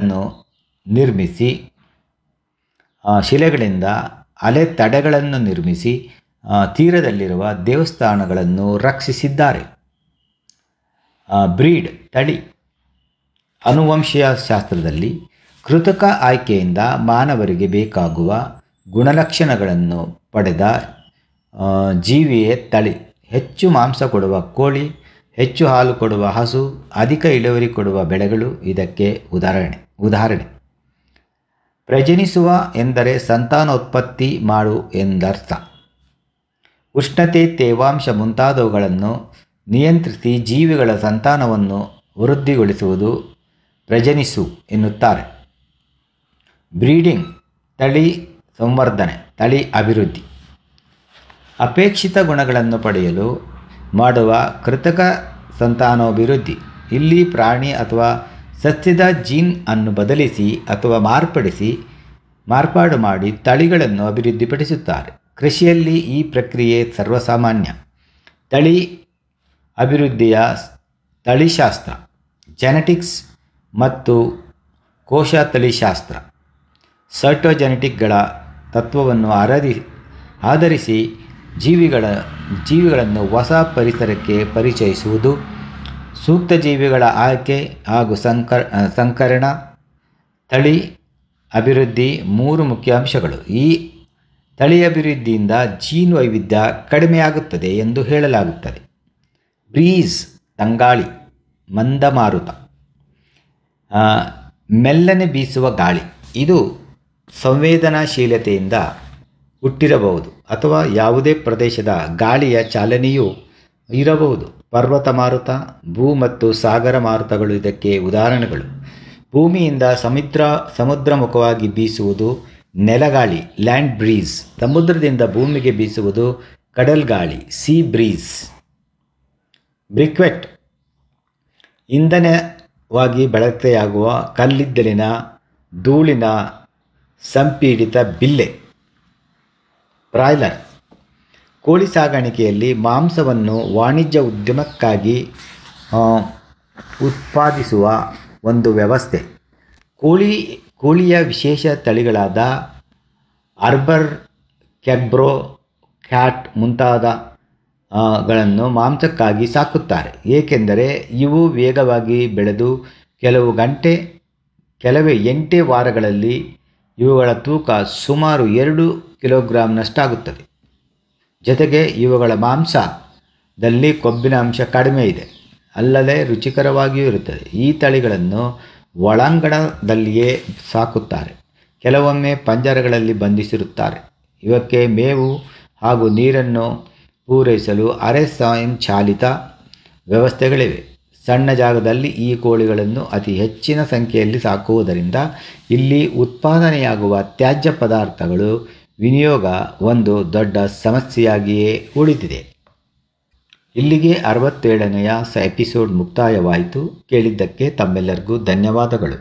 ಶಿಲೆಗಳನ್ನು ನಿರ್ಮಿಸಿ ಆ, ಶಿಲೆಗಳಿಂದ ಅಲೆ ತಡೆಗಳನ್ನು ನಿರ್ಮಿಸಿ ಆ, ತೀರದಲ್ಲಿರುವ ದೇವಸ್ಥಾನಗಳನ್ನು ರಕ್ಷಿಸಿದ್ದಾರೆ ಆ, ಬ್ರೀಡ್ ತಳಿ ಅನುವಂಶೀಯ ಶಾಸ್ತ್ರದಲ್ಲಿ ಕೃತಕ ಆಯ್ಕೆಯಿಂದ ಮಾನವರಿಗೆ ಬೇಕಾಗುವ ಗುಣಲಕ್ಷಣಗಳನ್ನು ಪಡೆದ ಆ, ಜೀವಿಯೇ ತಳಿ ಹೆಚ್ಚು ಮಾಂಸ ಕೊಡುವ ಕೋಳಿ ಹೆಚ್ಚು ಹಾಲು ಕೊಡುವ ಹಸು ಅಧಿಕ ಇಳುವರಿ ಕೊಡುವ ಬೆಳೆಗಳು ಇದಕ್ಕೆ ಉದಾಹರಣೆ ಉದಾಹರಣೆ ಪ್ರಜನಿಸುವ ಎಂದರೆ ಸಂತಾನೋತ್ಪತ್ತಿ ಮಾಡು ಎಂದರ್ಥ ಉಷ್ಣತೆ ತೇವಾಂಶ ಮುಂತಾದವುಗಳನ್ನು ನಿಯಂತ್ರಿಸಿ ಜೀವಿಗಳ ಸಂತಾನವನ್ನು ವೃದ್ಧಿಗೊಳಿಸುವುದು ಪ್ರಜನಿಸು ಎನ್ನುತ್ತಾರೆ ಬ್ರೀಡಿಂಗ್ ತಳಿ ಸಂವರ್ಧನೆ ತಳಿ ಅಭಿವೃದ್ಧಿ ಅಪೇಕ್ಷಿತ ಗುಣಗಳನ್ನು ಪಡೆಯಲು ಮಾಡುವ ಕೃತಕ ಸಂತಾನೋಭಿವೃದ್ಧಿ ಇಲ್ಲಿ ಪ್ರಾಣಿ ಅಥವಾ ಸಸ್ಯದ ಜೀನ್ ಅನ್ನು ಬದಲಿಸಿ ಅಥವಾ ಮಾರ್ಪಡಿಸಿ ಮಾರ್ಪಾಡು ಮಾಡಿ ತಳಿಗಳನ್ನು ಅಭಿವೃದ್ಧಿಪಡಿಸುತ್ತಾರೆ ಕೃಷಿಯಲ್ಲಿ ಈ ಪ್ರಕ್ರಿಯೆ ಸರ್ವಸಾಮಾನ್ಯ ತಳಿ ಅಭಿವೃದ್ಧಿಯ ತಳಿಶಾಸ್ತ್ರ ಜೆನೆಟಿಕ್ಸ್ ಮತ್ತು ಕೋಶ ತಳಿಶಾಸ್ತ್ರ ಸರ್ಟೋಜೆನೆಟಿಕ್ಗಳ ತತ್ವವನ್ನು ಆರಾಧಿ ಆಧರಿಸಿ ಜೀವಿಗಳ ಜೀವಿಗಳನ್ನು ಹೊಸ ಪರಿಸರಕ್ಕೆ ಪರಿಚಯಿಸುವುದು ಸೂಕ್ತ ಜೀವಿಗಳ ಆಯ್ಕೆ ಹಾಗೂ ಸಂಕರ್ ಸಂಕರಣ ತಳಿ ಅಭಿವೃದ್ಧಿ ಮೂರು ಮುಖ್ಯ ಅಂಶಗಳು ಈ ತಳಿ ಅಭಿವೃದ್ಧಿಯಿಂದ ಜೀನ್ ವೈವಿಧ್ಯ ಕಡಿಮೆಯಾಗುತ್ತದೆ ಎಂದು ಹೇಳಲಾಗುತ್ತದೆ ಬ್ರೀಸ್ ತಂಗಾಳಿ ಮಂದಮಾರುತ ಆ, ಮೆಲ್ಲನೆ ಬೀಸುವ ಗಾಳಿ ಇದು ಸಂವೇದನಾಶೀಲತೆಯಿಂದ ಹುಟ್ಟಿರಬಹುದು ಅಥವಾ ಯಾವುದೇ ಪ್ರದೇಶದ ಗಾಳಿಯ ಚಾಲನೆಯೂ ಇರಬಹುದು ಪರ್ವತ ಮಾರುತ ಭೂ ಮತ್ತು ಸಾಗರ ಮಾರುತಗಳು ಇದಕ್ಕೆ ಉದಾಹರಣೆಗಳು ಭೂಮಿಯಿಂದ ಸಮುದ್ರ ಸಮುದ್ರಮುಖವಾಗಿ ಬೀಸುವುದು ನೆಲಗಾಳಿ ಲ್ಯಾಂಡ್ ಬ್ರೀಸ್ ಸಮುದ್ರದಿಂದ ಭೂಮಿಗೆ ಬೀಸುವುದು ಕಡಲ್ಗಾಳಿ ಸೀ ಬ್ರೀಸ್ ಬ್ರಿಕ್ವೆಟ್ ಇಂಧನವಾಗಿ ಬಳಕೆಯಾಗುವ ಕಲ್ಲಿದ್ದಲಿನ ಧೂಳಿನ ಸಂಪೀಡಿತ ಬಿಲ್ಲೆ ಬ್ರಾಯ್ಲರ್ ಕೋಳಿ ಸಾಗಾಣಿಕೆಯಲ್ಲಿ ಮಾಂಸವನ್ನು ವಾಣಿಜ್ಯ ಉದ್ಯಮಕ್ಕಾಗಿ ಆ, ಉತ್ಪಾದಿಸುವ ಒಂದು ವ್ಯವಸ್ಥೆ ಕೋಳಿ ಕೋಳಿಯ ವಿಶೇಷ ತಳಿಗಳಾದ ಅರ್ಬರ್ ಕ್ಯಾಗ್ಬ್ರೋ ಕ್ಯಾಟ್ ಮುಂತಾದ ಆ, ಗಳನ್ನು ಮಾಂಸಕ್ಕಾಗಿ ಸಾಕುತ್ತಾರೆ ಏಕೆಂದರೆ ಇವು ವೇಗವಾಗಿ ಬೆಳೆದು ಕೆಲವು ಗಂಟೆ ಕೆಲವೇ ಎಂಟೇ ವಾರಗಳಲ್ಲಿ ಇವುಗಳ ತೂಕ ಸುಮಾರು ಎರಡು ಕಿಲೋಗ್ರಾಂನಷ್ಟಾಗುತ್ತದೆ ಜೊತೆಗೆ ಇವುಗಳ ಮಾಂಸದಲ್ಲಿ ಕೊಬ್ಬಿನ ಅಂಶ ಕಡಿಮೆ ಇದೆ ಅಲ್ಲದೆ ರುಚಿಕರವಾಗಿಯೂ ಇರುತ್ತದೆ ಈ ತಳಿಗಳನ್ನು ಒಳಾಂಗಣದಲ್ಲಿಯೇ ಸಾಕುತ್ತಾರೆ ಕೆಲವೊಮ್ಮೆ ಪಂಜರಗಳಲ್ಲಿ ಬಂಧಿಸಿರುತ್ತಾರೆ ಇವಕ್ಕೆ ಮೇವು ಹಾಗೂ ನೀರನ್ನು ಪೂರೈಸಲು ಅರೆ ಸ್ವಯಂ ಚಾಲಿತ ವ್ಯವಸ್ಥೆಗಳಿವೆ ಸಣ್ಣ ಜಾಗದಲ್ಲಿ ಈ ಕೋಳಿಗಳನ್ನು ಅತಿ ಹೆಚ್ಚಿನ ಸಂಖ್ಯೆಯಲ್ಲಿ ಸಾಕುವುದರಿಂದ ಇಲ್ಲಿ ಉತ್ಪಾದನೆಯಾಗುವ ತ್ಯಾಜ್ಯ ಪದಾರ್ಥಗಳು ವಿನಿಯೋಗ ಒಂದು ದೊಡ್ಡ ಸಮಸ್ಯೆಯಾಗಿಯೇ ಉಳಿದಿದೆ ಇಲ್ಲಿಗೆ ಅರವತ್ತೇಳನೆಯ ಸ ಎಪಿಸೋಡ್ ಮುಕ್ತಾಯವಾಯಿತು ಕೇಳಿದ್ದಕ್ಕೆ ತಮ್ಮೆಲ್ಲರಿಗೂ ಧನ್ಯವಾದಗಳು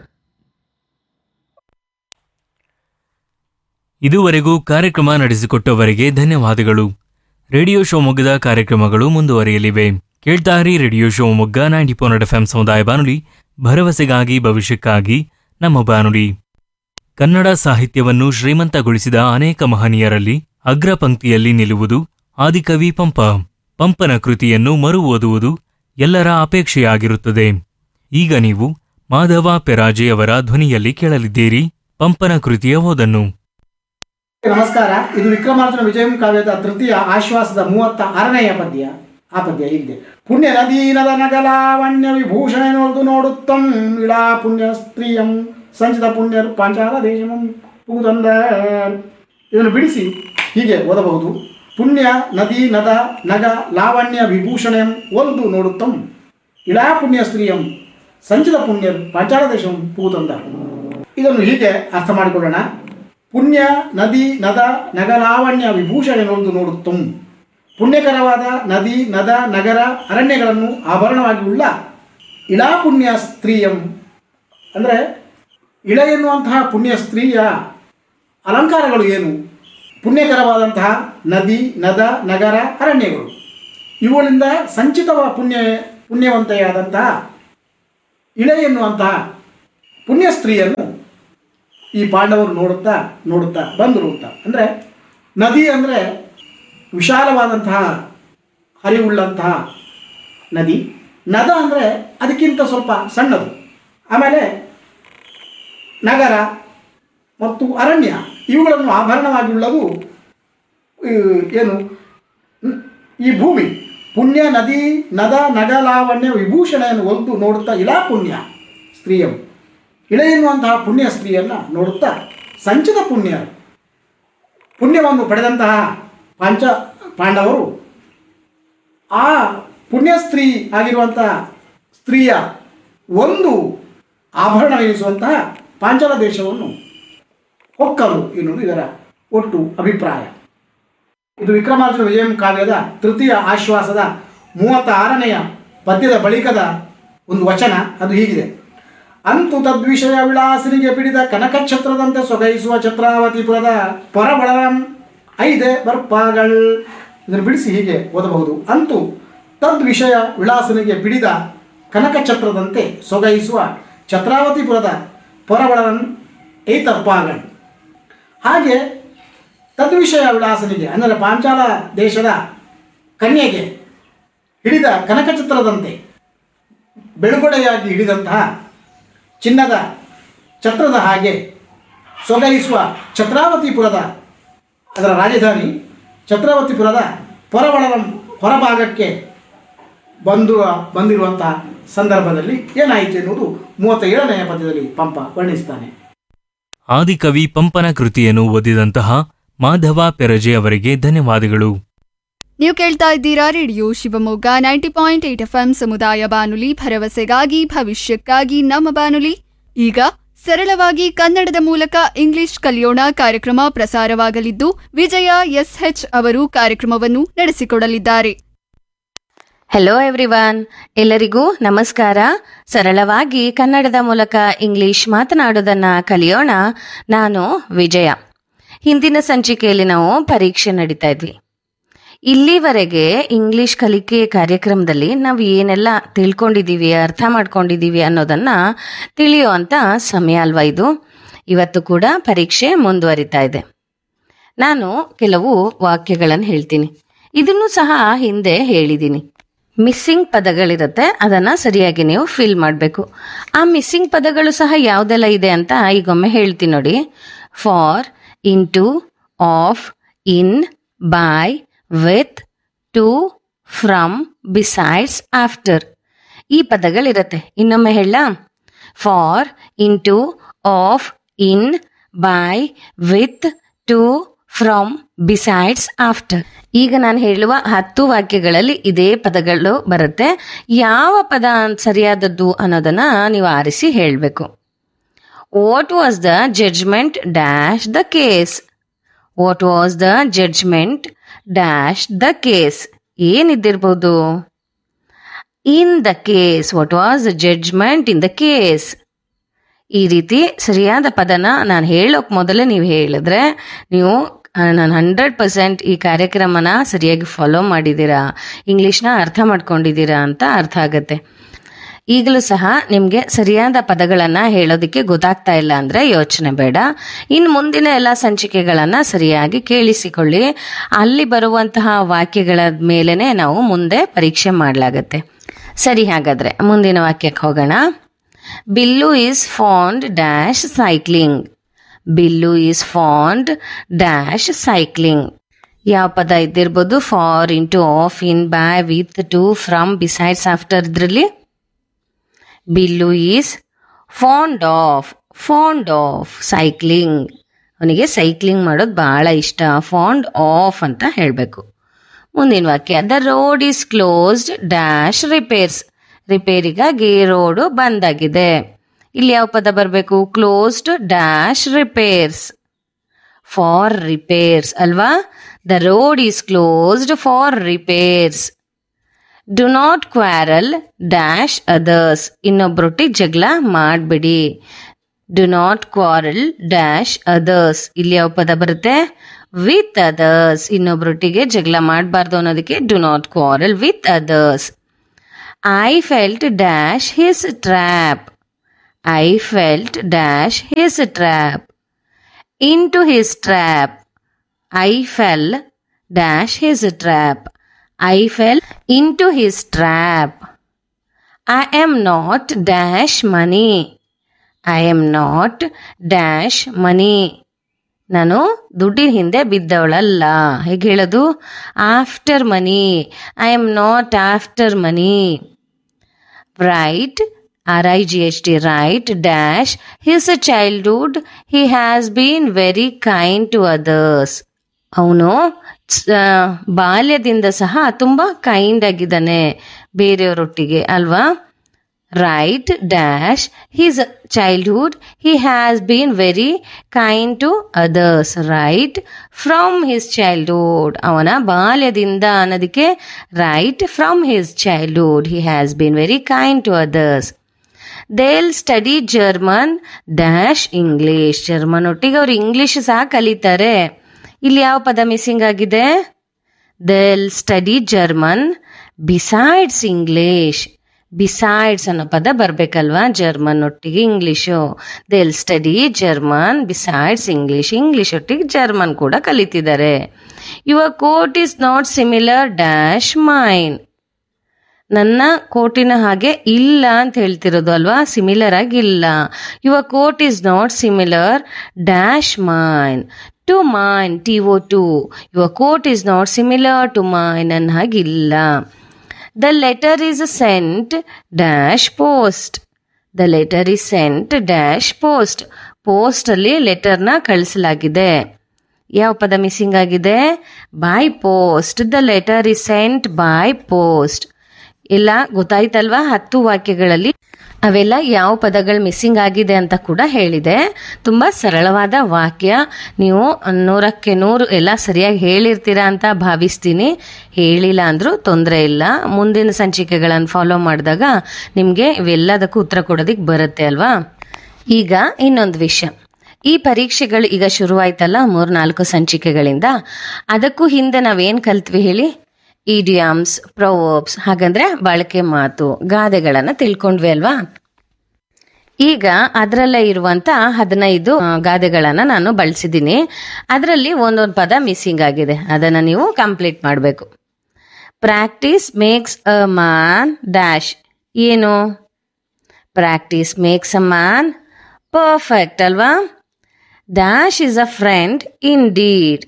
ಇದುವರೆಗೂ ಕಾರ್ಯಕ್ರಮ ನಡೆಸಿಕೊಟ್ಟವರಿಗೆ ಧನ್ಯವಾದಗಳು ರೇಡಿಯೋ ಶಿವಮೊಗ್ಗದ ಕಾರ್ಯಕ್ರಮಗಳು ಮುಂದುವರಿಯಲಿವೆ ಕೇಳ್ತಾರಿ radio Shivamogga ninety point F ಸಮುದಾಯ ಬಾನುಲಿ ಭರವಸೆಗಾಗಿ ಭವಿಷ್ಯಕ್ಕಾಗಿ ನಮ್ಮ ಬಾನುಲಿ ಕನ್ನಡ ಸಾಹಿತ್ಯವನ್ನು ಶ್ರೀಮಂತಗೊಳಿಸಿದ ಅನೇಕ ಮಹನೀಯರಲ್ಲಿ ಅಗ್ರ ಪಂಕ್ತಿಯಲ್ಲಿ ನಿಲ್ಲುವುದು ಆದಿಕವಿ ಪಂಪ ಪಂಪನ ಕೃತಿಯನ್ನು ಮರು ಓದುವುದು ಎಲ್ಲರ ಅಪೇಕ್ಷೆಯಾಗಿರುತ್ತದೆ ಈಗ ನೀವು ಮಾಧವ ಪೆರಾಜೆ ಅವರ ಧ್ವನಿಯಲ್ಲಿ ಕೇಳಲಿದ್ದೀರಿ ಪಂಪನ ಕೃತಿಯ ಓದನ್ನು ನಮಸ್ಕಾರ ಇದು ವಿಕ್ರಮಾರ್ಜುನ ವಿಜಯಂ ಕಾವ್ಯದ ತೃತೀಯ ಆಶ್ವಾಸದ ಮೂವತ್ತ ಆರನೆಯ ಪದ್ಯ ಆ ಪದ್ಯ ಹೀಗಿದೆ ಪುಣ್ಯ ನದೀನದ ನಗಲಾವಣ್ಯ ವಿಭೂಷಣ ನೋಡು ನೋಡುತ್ತಂ ಇಳಾ ಪುಣ್ಯ ಸ್ತ್ರೀಯಂ ಸಂಚಿತ ಪುಣ್ಯರು ಪಾಂಚಾಲ ದೇಶಮಂ ಪುಗುದಂದ ಇದನ್ನು ಬಿಡಿಸಿ ಹೀಗೆ ಓದಬಹುದು ಪುಣ್ಯ ನದಿ ನದ ನಗ ಲಾವಣ್ಯ ವಿಭೂಷಣಂ ಒಲ್ದು ನೋಡುತ್ತಂ ಇಳಾ ಪುಣ್ಯ ಸ್ತ್ರೀಯಂ ಸಂಚಿತ ಪುಣ್ಯರು ಪಾಂಚಾಲ ದೇಶಂ ಪುಗುದಂದ ಇದನ್ನು ಹೀಗೆ ಅರ್ಥ ಮಾಡಿಕೊಳ್ಳೋಣ ಪುಣ್ಯ ನದಿ ನದ ನಗಲಾವಣ್ಯ ವಿಭೂಷಣೆನೊಂದು ನೋಡುತ್ತಂ ಪುಣ್ಯಕರವಾದ ನದಿ ನದ ನಗರ ಅರಣ್ಯಗಳನ್ನು ಆಭರಣವಾಗಿ ಉಳ್ಳ ಇಳಾ ಪುಣ್ಯ ಸ್ತ್ರೀಯಂ ಅಂದರೆ ಇಳ ಎನ್ನುವಂತಹ ಪುಣ್ಯ ಸ್ತ್ರೀಯ ಅಲಂಕಾರಗಳು ಏನು ಪುಣ್ಯಕರವಾದಂತಹ ನದಿ ನದ ನಗರ ಅರಣ್ಯಗಳು ಇವುಗಳಿಂದ ಸಂಚಿತವ ಪುಣ್ಯ ಪುಣ್ಯವಂತೆಯಾದಂತಹ ಇಳೆ ಎನ್ನುವಂತಹ ಪುಣ್ಯ ಸ್ತ್ರೀಯನ್ನು ಈ ಪಾಂಡವರು ನೋಡುತ್ತಾ ನೋಡುತ್ತಾ ಬಂದರು ಅಂತ ಅಂದರೆ ನದಿ ಅಂದರೆ ವಿಶಾಲವಾದಂತಹ ಹರಿವುಳ್ಳಂತಹ ನದಿ ನದ ಅಂದರೆ ಅದಕ್ಕಿಂತ ಸ್ವಲ್ಪ ಸಣ್ಣದು ಆಮೇಲೆ ನಗರ ಮತ್ತು ಅರಣ್ಯ ಇವುಗಳನ್ನು ಆಭರಣವಾಗಿ ಉಳ್ಳದು ಈ, ಏನು ನ್- ಈ ಭೂಮಿ ಪುಣ್ಯ ನದಿ ನದ ನಗಲಾವಣ್ಯ ವಿಭೂಷಣೆಯನ್ನು ಒಲ್ದು ನೋಡುತ್ತಾ ಇಳಾ ಪುಣ್ಯ ಸ್ತ್ರೀಯರು ಇಳೆ ಎನ್ನುವಂತಹ ಪುಣ್ಯ ಸ್ತ್ರೀಯನ್ನು ನೋಡುತ್ತಾ ಸಂಚಿತ ಪುಣ್ಯ ಪುಣ್ಯವನ್ನು ಪಡೆದಂತಹ ಪಂಚ ಪಾಂಡವರು ಆ ಪುಣ್ಯ ಸ್ತ್ರೀ ಆಗಿರುವಂತಹ ಸ್ತ್ರೀಯ ಒಂದು ಆಭರಣವೆನಿಸುವಂತಹ ಪಾಂಚಾಲ ದೇಶವನ್ನು ಹೊಕ್ಕರು ಎನ್ನುವುದು ಇದರ ಒಟ್ಟು ಅಭಿಪ್ರಾಯ ಇದು ವಿಕ್ರಮಾರ್ಜುನ ವಿಜಯಂ ಕಾವ್ಯದ ತೃತೀಯ ಆಶ್ವಾಸದ ಮೂವತ್ತ ಆರನೆಯ ಪದ್ಯದ ಬಳಿಕದ ಒಂದು ವಚನ ಅದು ಹೀಗಿದೆ ಅಂತು ತದ್ವಿಷಯ ವಿಳಾಸನಿಗೆ ಪಿಡಿದ ಕನಕಛತ್ರದಂತೆ ಸೊಗೈಸುವ ಛತ್ರಾವತಿಪುರದ ಪೊರಬಳರಂ ಐದೆ ಬರ್ಪಾಗಳ್ ಇದನ್ನು ಬಿಡಿಸಿ ಹೀಗೆ ಓದಬಹುದು ಅಂತೂ ತದ್ವಿಷಯ ವಿಳಾಸನಿಗೆ ಬಿಡಿದ ಕನಕಛತ್ರದಂತೆ ಸೊಗೈಸುವ ಛತ್ರಾವತಿಪುರದ ಪೊರಬಳರನ್ ಐತರ್ಪಾಗಳ್ ಹಾಗೆ ತದ್ವಿಷಯ ವಿಳಾಸನಿಗೆ ಅಂದರೆ ಪಾಂಚಾಲ ದೇಶದ ಕನ್ಯೆಗೆ ಹಿಡಿದ ಕನಕಚಿತ್ರದಂತೆ ಬೆಳುಗೊಡೆಯಾಗಿ ಹಿಡಿದಂತಹ ಚಿನ್ನದ ಛತ್ರದ ಹಾಗೆ ಸೊಗೈಸುವ ಛತ್ರಾವತಿಪುರದ ಅದರ ರಾಜಧಾನಿ ಛತ್ರಾವತಿಪುರದ ಹೊರಬಳದ ಹೊರಭಾಗಕ್ಕೆ ಬಂದು ಬಂದಿರುವಂತಹ ಸಂದರ್ಭದಲ್ಲಿ ಏನಾಯಿತು ಎನ್ನುವುದು ಮೂವತ್ತ ಏಳನೆಯ ಪದ್ಯದಲ್ಲಿ ಪಂಪ ವರ್ಣಿಸ್ತಾನೆ ಆದಿಕವಿ ಪಂಪನ ಕೃತಿಯನ್ನು ಓದಿದಂತಹ ಮಾಧವ ಪೆರಜೆ ಅವರಿಗೆ ಧನ್ಯವಾದಗಳು ನೀವು ಕೇಳ್ತಾ ಇದ್ದೀರಾ radio Shivamogga ninety point eight F M ಸಮುದಾಯ ಬಾನುಲಿ ಭರವಸೆಗಾಗಿ ಭವಿಷ್ಯಕ್ಕಾಗಿ ನಮ್ಮ ಬಾನುಲಿ ಈಗ ಸರಳವಾಗಿ ಕನ್ನಡದ ಮೂಲಕ ಇಂಗ್ಲಿಷ್ ಕಲಿಯೋಣ ಕಾರ್ಯಕ್ರಮ ಪ್ರಸಾರವಾಗಲಿದ್ದು ವಿಜಯ ಎಸ್ಎಚ್ ಅವರು ಕಾರ್ಯಕ್ರಮವನ್ನು ನಡೆಸಿಕೊಡಲಿದ್ದಾರೆ ಹೆಲೋ ಎವ್ರಿವಾನ್ ಎಲ್ಲರಿಗೂ ನಮಸ್ಕಾರ ಸರಳವಾಗಿ ಕನ್ನಡದ ಮೂಲಕ ಇಂಗ್ಲಿಷ್ ಮಾತನಾಡೋದನ್ನ ಕಲಿಯೋಣ ನಾನು ವಿಜಯ ಹಿಂದಿನ ಸಂಚಿಕೆಯಲ್ಲಿ ನಾವು ಪರೀಕ್ಷೆ ನಡೀತಾ ಇದ್ವಿ ಇಲ್ಲಿವರೆಗೆ ಇಂಗ್ಲಿಷ್ ಕಲಿಕೆ ಕಾರ್ಯಕ್ರಮದಲ್ಲಿ ನಾವು ಏನೆಲ್ಲ ತಿಳ್ಕೊಂಡಿದ್ದೀವಿ ಅರ್ಥ ಮಾಡ್ಕೊಂಡಿದ್ದೀವಿ ಅನ್ನೋದನ್ನ ತಿಳಿಯುವಂತ ಸಮಯ ಅಲ್ವಾ ಇದು ಇವತ್ತು ಕೂಡ ಪರೀಕ್ಷೆ ಮುಂದುವರಿತಾ ಇದೆ ನಾನು ಕೆಲವು ವಾಕ್ಯಗಳನ್ನು ಹೇಳ್ತೀನಿ ಇದನ್ನು ಸಹ ಹಿಂದೆ ಹೇಳಿದ್ದೀನಿ ಮಿಸ್ಸಿಂಗ್ ಪದಗಳಿರುತ್ತೆ ಅದನ್ನ ಸರಿಯಾಗಿ ನೀವು ಫಿಲ್ ಮಾಡಬೇಕು ಆ ಮಿಸ್ಸಿಂಗ್ ಪದಗಳು ಸಹ ಯಾವುದೆಲ್ಲ ಇದೆ ಅಂತ ಈಗೊಮ್ಮೆ ಹೇಳ್ತೀನಿ ನೋಡಿ for in to of in by with to from besides after ಈ ಪದಗಳಿರುತ್ತೆ ಇನ್ನೊಮ್ಮೆ ಹೇಳ for in to of in by with to from besides after ಈಗ ನಾನು ಹೇಳುವ ಹತ್ತು ವಾಕ್ಯಗಳಲ್ಲಿ ಇದೇ ಪದಗಳು ಬರುತ್ತೆ ಯಾವ ಪದ ಸರಿಯಾದದ್ದು ಅನ್ನೋದನ್ನ ನೀವು ಆರಿಸಿ ಹೇಳಬೇಕು what was the judgement dash the case what was the judgement dash the case ಏನಿದ್ದಿರ್ಬೋದು in the case what was the judgement in the case ಈ ರೀತಿ ಸರಿಯಾದ ಪದನ ನಾನು ಹೇಳೋಕ್ ಮೊದಲೇ ನೀವು ಹೇಳಿದ್ರೆ ನೀವು ನಾನು ಹಂಡ್ರೆಡ್ ಪರ್ಸೆಂಟ್ ಈ ಕಾರ್ಯಕ್ರಮನ ಸರಿಯಾಗಿ ಫಾಲೋ ಮಾಡಿದ್ದೀರಾ ಇಂಗ್ಲೀಷ್ನ ಅರ್ಥ ಮಾಡ್ಕೊಂಡಿದ್ದೀರಾ ಅಂತ ಅರ್ಥ ಆಗುತ್ತೆ ಈಗಲೂ ಸಹ ನಿಮಗೆ ಸರಿಯಾದ ಪದಗಳನ್ನು ಹೇಳೋದಕ್ಕೆ ಗೊತ್ತಾಗ್ತಾ ಇಲ್ಲ ಅಂದರೆ ಯೋಚನೆ ಬೇಡ ಇನ್ನು ಮುಂದಿನ ಎಲ್ಲ ಸಂಚಿಕೆಗಳನ್ನು ಸರಿಯಾಗಿ ಕೇಳಿಸಿಕೊಳ್ಳಿ ಅಲ್ಲಿ ಬರುವಂತಹ ವಾಕ್ಯಗಳ ಮೇಲೆನೆ ನಾವು ಮುಂದೆ ಪರೀಕ್ಷೆ ಮಾಡಲಾಗತ್ತೆ ಸರಿ ಹಾಗಾದ್ರೆ ಮುಂದಿನ ವಾಕ್ಯಕ್ಕೆ ಹೋಗೋಣ Bill is fond dash cycling Bill is fond dash cycling ಯಾವ ಪದ ಇದ್ದಿರ್ಬೋದು for into of in by with to from besides after ಇದ್ರಲ್ಲಿ Bill is fond of fond of cycling ಅವನಿಗೆ ಸೈಕ್ಲಿಂಗ್ ಮಾಡೋದು ಬಹಳ ಇಷ್ಟ ಫಾಂಡ್ ಆಫ್ ಅಂತ ಹೇಳಬೇಕು ಮುಂದಿನ ವಾಕ್ಯ the road is closed dash repairs ರಿಪೇರಿಗಾಗಿ ರೋಡು ಬಂದಾಗಿದೆ ಇಲ್ಲಿ ಯಾವ ಪದ ಬರಬೇಕು closed dash repairs for repairs ಅಲ್ವಾ the road is closed for repairs do not quarrel dash others ಇನ್ನೊಬ್ಬರೊಟ್ಟಿಗೆ ಜಗಳ ಮಾಡಬೇಡಿ do not quarrel dash others ಇಲ್ಲಿ ಯಾವ ಪದ ಬರುತ್ತೆ ವಿತ್ ಅದರ್ಸ್ ಇನ್ನೊಬ್ಬರೊಟ್ಟಿಗೆ ಜಗಳ ಮಾಡಬಾರ್ದು ಅನ್ನೋದಕ್ಕೆ do not quarrel with others I felt dash his trap I felt dash his trap into his trap. I fell dash his trap. I fell into his trap. I am not dash money. I am not dash money. ನಾನು ದುಡ್ಡಿನ ಹಿಂದೆ ಬಿದ್ದವಳಲ್ಲ ಹೇಗೆ ಹೇಳೋದು after money I am not after money right R I G H T right dash his uh childhood he has been very kind to others ಅವನು ಬಾಲ್ಯದಿಂದ ಸಹ ತುಂಬ ಕೈಂಡ್ ಆಗಿದ್ದಾನೆ ಬೇರೆಯವರೊಟ್ಟಿಗೆ ಅಲ್ವಾ right dash his childhood he has been very kind to others right from his childhood ಅವನ ಬಾಲ್ಯದಿಂದ ಅನ್ನೋದಕ್ಕೆ right from his childhood he has been very kind to others they'll study German dash English German ಒಟ್ಟಿಗೆ ಅವ್ರು English ಸಹ ಕಲಿತಾರೆ ಇಲ್ಲಿ ಯಾವ ಪದ ಮಿಸ್ಸಿಂಗ್ ಆಗಿದೆ they'll study German besides English besides ಅನ್ನೋ ಪದ ಬರಬೇಕಲ್ವಾ ಜರ್ಮನ್ ಒಟ್ಟಿಗೆ English they'll study German besides English English ಒಟ್ಟಿಗೆ ಜರ್ಮನ್ ಕೂಡ ಕಲಿತಿದ್ದಾರೆ your coat is not similar dash mine ನನ್ನ ಕೋಟಿನ ಹಾಗೆ ಇಲ್ಲ ಅಂತ ಹೇಳ್ತಿರೋದು ಅಲ್ವಾ ಸಿಮಿಲರ್ ಆಗಿ ಇಲ್ಲ your coat is not similar dash mine to mine T O to your coat is not similar to mine ನನ್ನ ಹಾಗಿಲ್ಲ the letter is sent dash post the letter is sent dash post ಪೋಸ್ಟಲ್ಲಿ ಲೆಟರ್ನ ಕಳಿಸಲಾಗಿದೆ ಯಾವ ಪದ missing ಆಗಿದೆ by post the letter is sent by post ಎಲ್ಲ ಗೊತ್ತಾಯ್ತಲ್ವಾ ಹತ್ತು ವಾಕ್ಯಗಳಲ್ಲಿ ಅವೆಲ್ಲ ಯಾವ ಪದಗಳು ಮಿಸ್ಸಿಂಗ್ ಆಗಿದೆ ಅಂತ ಕೂಡ ಹೇಳಿದೆ ತುಂಬ ಸರಳವಾದ ವಾಕ್ಯ ನೀವು ನೂರಕ್ಕೆ ನೂರು ಎಲ್ಲ ಸರಿಯಾಗಿ ಹೇಳಿರ್ತೀರಾ ಅಂತ ಭಾವಿಸ್ತೀನಿ ಹೇಳಿಲ್ಲ ಅಂದರೂ ತೊಂದರೆ ಇಲ್ಲ ಮುಂದಿನ ಸಂಚಿಕೆಗಳನ್ನು ಫಾಲೋ ಮಾಡಿದಾಗ ನಿಮಗೆ ಇವೆಲ್ಲದಕ್ಕೂ ಉತ್ತರ ಕೊಡೋದಕ್ಕೆ ಬರುತ್ತೆ ಅಲ್ವಾ ಈಗ ಇನ್ನೊಂದು ವಿಷಯ ಈ ಪರೀಕ್ಷೆಗಳು ಈಗ ಶುರುವಾಯ್ತಲ್ಲ ಮೂರ್ನಾಲ್ಕು ಸಂಚಿಕೆಗಳಿಂದ ಅದಕ್ಕೂ ಹಿಂದೆ ನಾವೇನು ಕಲ್ತ್ವಿ ಹೇಳಿ ಇಡಿಯಮ್ಸ್ ಪ್ರೊವರ್ಬ್ಸ್ ಹಾಗಂದ್ರೆ ಬಳಕೆ ಮಾತು ಗಾದೆಗಳನ್ನು ತಿಳ್ಕೊಂಡ್ವಿ ಅಲ್ವಾ ಈಗ ಅದರಲ್ಲೇ ಇರುವಂತ ಹದಿನೈದು ಆ, ಗಾದೆಗಳನ್ನ ನಾನು ಬಳಸಿದ್ದೀನಿ ಅದರಲ್ಲಿ ಒಂದೊಂದು ಪದ ಮಿಸ್ಸಿಂಗ್ ಆಗಿದೆ ಅದನ್ನ ನೀವು ಕಂಪ್ಲೀಟ್ ಮಾಡಬೇಕು practice makes a man dash ಏನು practice makes a man perfect ಅಲ್ವಾ dash is a friend indeed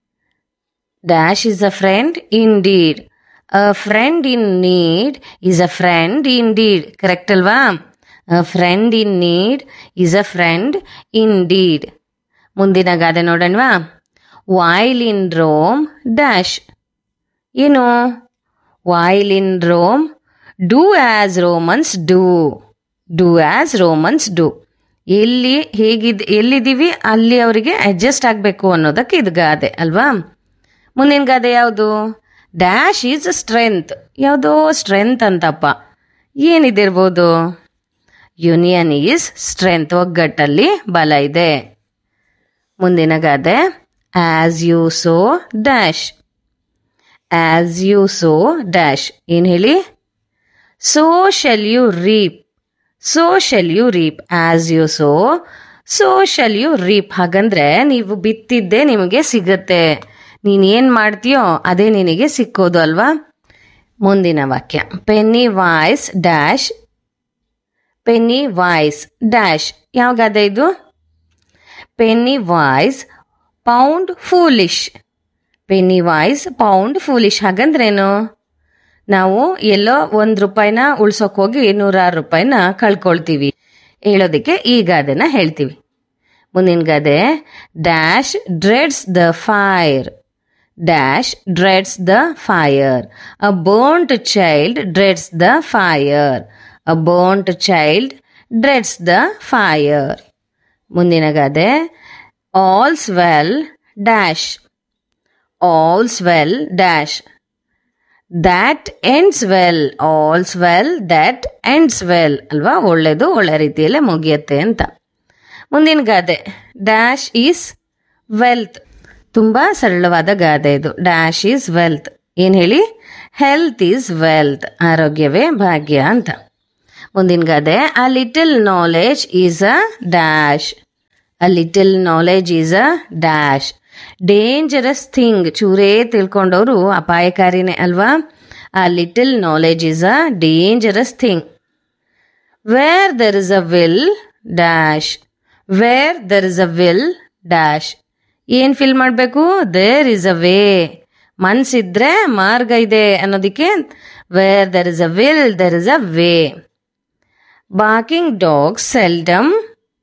dash is a friend indeed a friend in need is a friend indeed correct ಅಲ್ವಾ a friend in need is a friend indeed ಮುಂದಿನ ಗಾದೆ ನೋಡೋಣವಾ while in Rome dash ಏನು while in Rome do as Romans do do as Romans do ಎಲ್ಲಿ ಹೇಗಿದ್ ಎಲ್ಲಿದ್ದೀವಿ ಅಲ್ಲಿ ಅವರಿಗೆ adjust ಆಗಬೇಕು ಅನ್ನೋದಕ್ಕೆ ಇದು ಗಾದೆ ಅಲ್ವಾ ಮುಂದಿನ ಗಾದೆ ಯಾವುದು ಡ್ಯಾಶ್ ಈಸ್ ಸ್ಟ್ರೆಂತ್ ಯಾವುದೋ ಸ್ಟ್ರೆಂತ್ ಅಂತಪ್ಪ ಏನಿದಿರ್ಬೋದು ಯೂನಿಯನ್ ಈಸ್ ಸ್ಟ್ರೆಂತ್ ಒಗ್ಗಟ್ಟಲ್ಲಿ ಬಲ ಇದೆ ಮುಂದಿನ ಗಾದೆ as you sow dash as you sow dash ಏನು ಹೇಳಿ so shall you reap so shall you reap as you sow so shall you reap ಹಾಗಂದ್ರೆ ನೀವು ಬಿತ್ತಿದ್ದೇ ನಿಮಗೆ ಸಿಗತ್ತೆ ನೀನು ಏನು ಮಾಡ್ತೀಯೋ ಅದೇ ನಿನಗೆ ಸಿಕ್ಕೋದು ಅಲ್ವಾ ಮುಂದಿನ ವಾಕ್ಯ penny wise dash penny wise dash ಯಾವ ಗಾದೆ ಇದು penny wise pound foolish penny wise pound foolish ಹಾಗಂದ್ರೇನು ನಾವು ಎಲ್ಲೋ ಒಂದು ರೂಪಾಯಿನ ಉಳ್ಸೋಕ್ ಹೋಗಿ ನೂರಾರು ರೂಪಾಯಿನ ಕಳ್ಕೊಳ್ತೀವಿ ಹೇಳೋದಕ್ಕೆ ಈ ಗಾದೆನ ಹೇಳ್ತೀವಿ ಮುಂದಿನ ಗಾದೆ dash dreads the fire dash dreads the fire a burnt child dreads the fire a burnt child dreads the fire ಮುಂದಿನ ಗಾದೆ all's well dash all's well dash that ends well all's well that ends well ಅಲ್ವಾ ಒಳ್ಳೆಯದು ಒಳ್ಳೆ ರೀತಿಯಲ್ಲೇ ಮುಗಿಯುತ್ತೆ ಅಂತ ಮುಂದಿನ ಗಾದೆ ಡ್ಯಾಶ್ ಈಸ್ ವೆಲ್ತ್ ತುಂಬ ಸರಳವಾದ ಗಾದೆ ಇದು ಡ್ಯಾಶ್ ಈಸ್ ವೆಲ್ತ್ ಏನು ಹೇಳಿ ಹೆಲ್ತ್ ಈಸ್ ವೆಲ್ತ್ ಆರೋಗ್ಯವೇ ಭಾಗ್ಯ ಅಂತ ಮುಂದಿನ ಗಾದೆ a little knowledge is a dash a a little knowledge is a dash dangerous thing ಚೂರೇ ತಿಳ್ಕೊಂಡವರು ಅಪಾಯಕಾರಿನೇ ಅಲ್ವಾ a little knowledge is a dangerous thing where there is a will dash where there is a will dash ಏನು fill ಮಾಡಬೇಕು there is a way ಮನ್ಸಿದ್ರೆ ಮಾರ್ಗ ಇದೆ ಅನ್ನೋದಕ್ಕೆ where there is a will there is a way barking dog seldom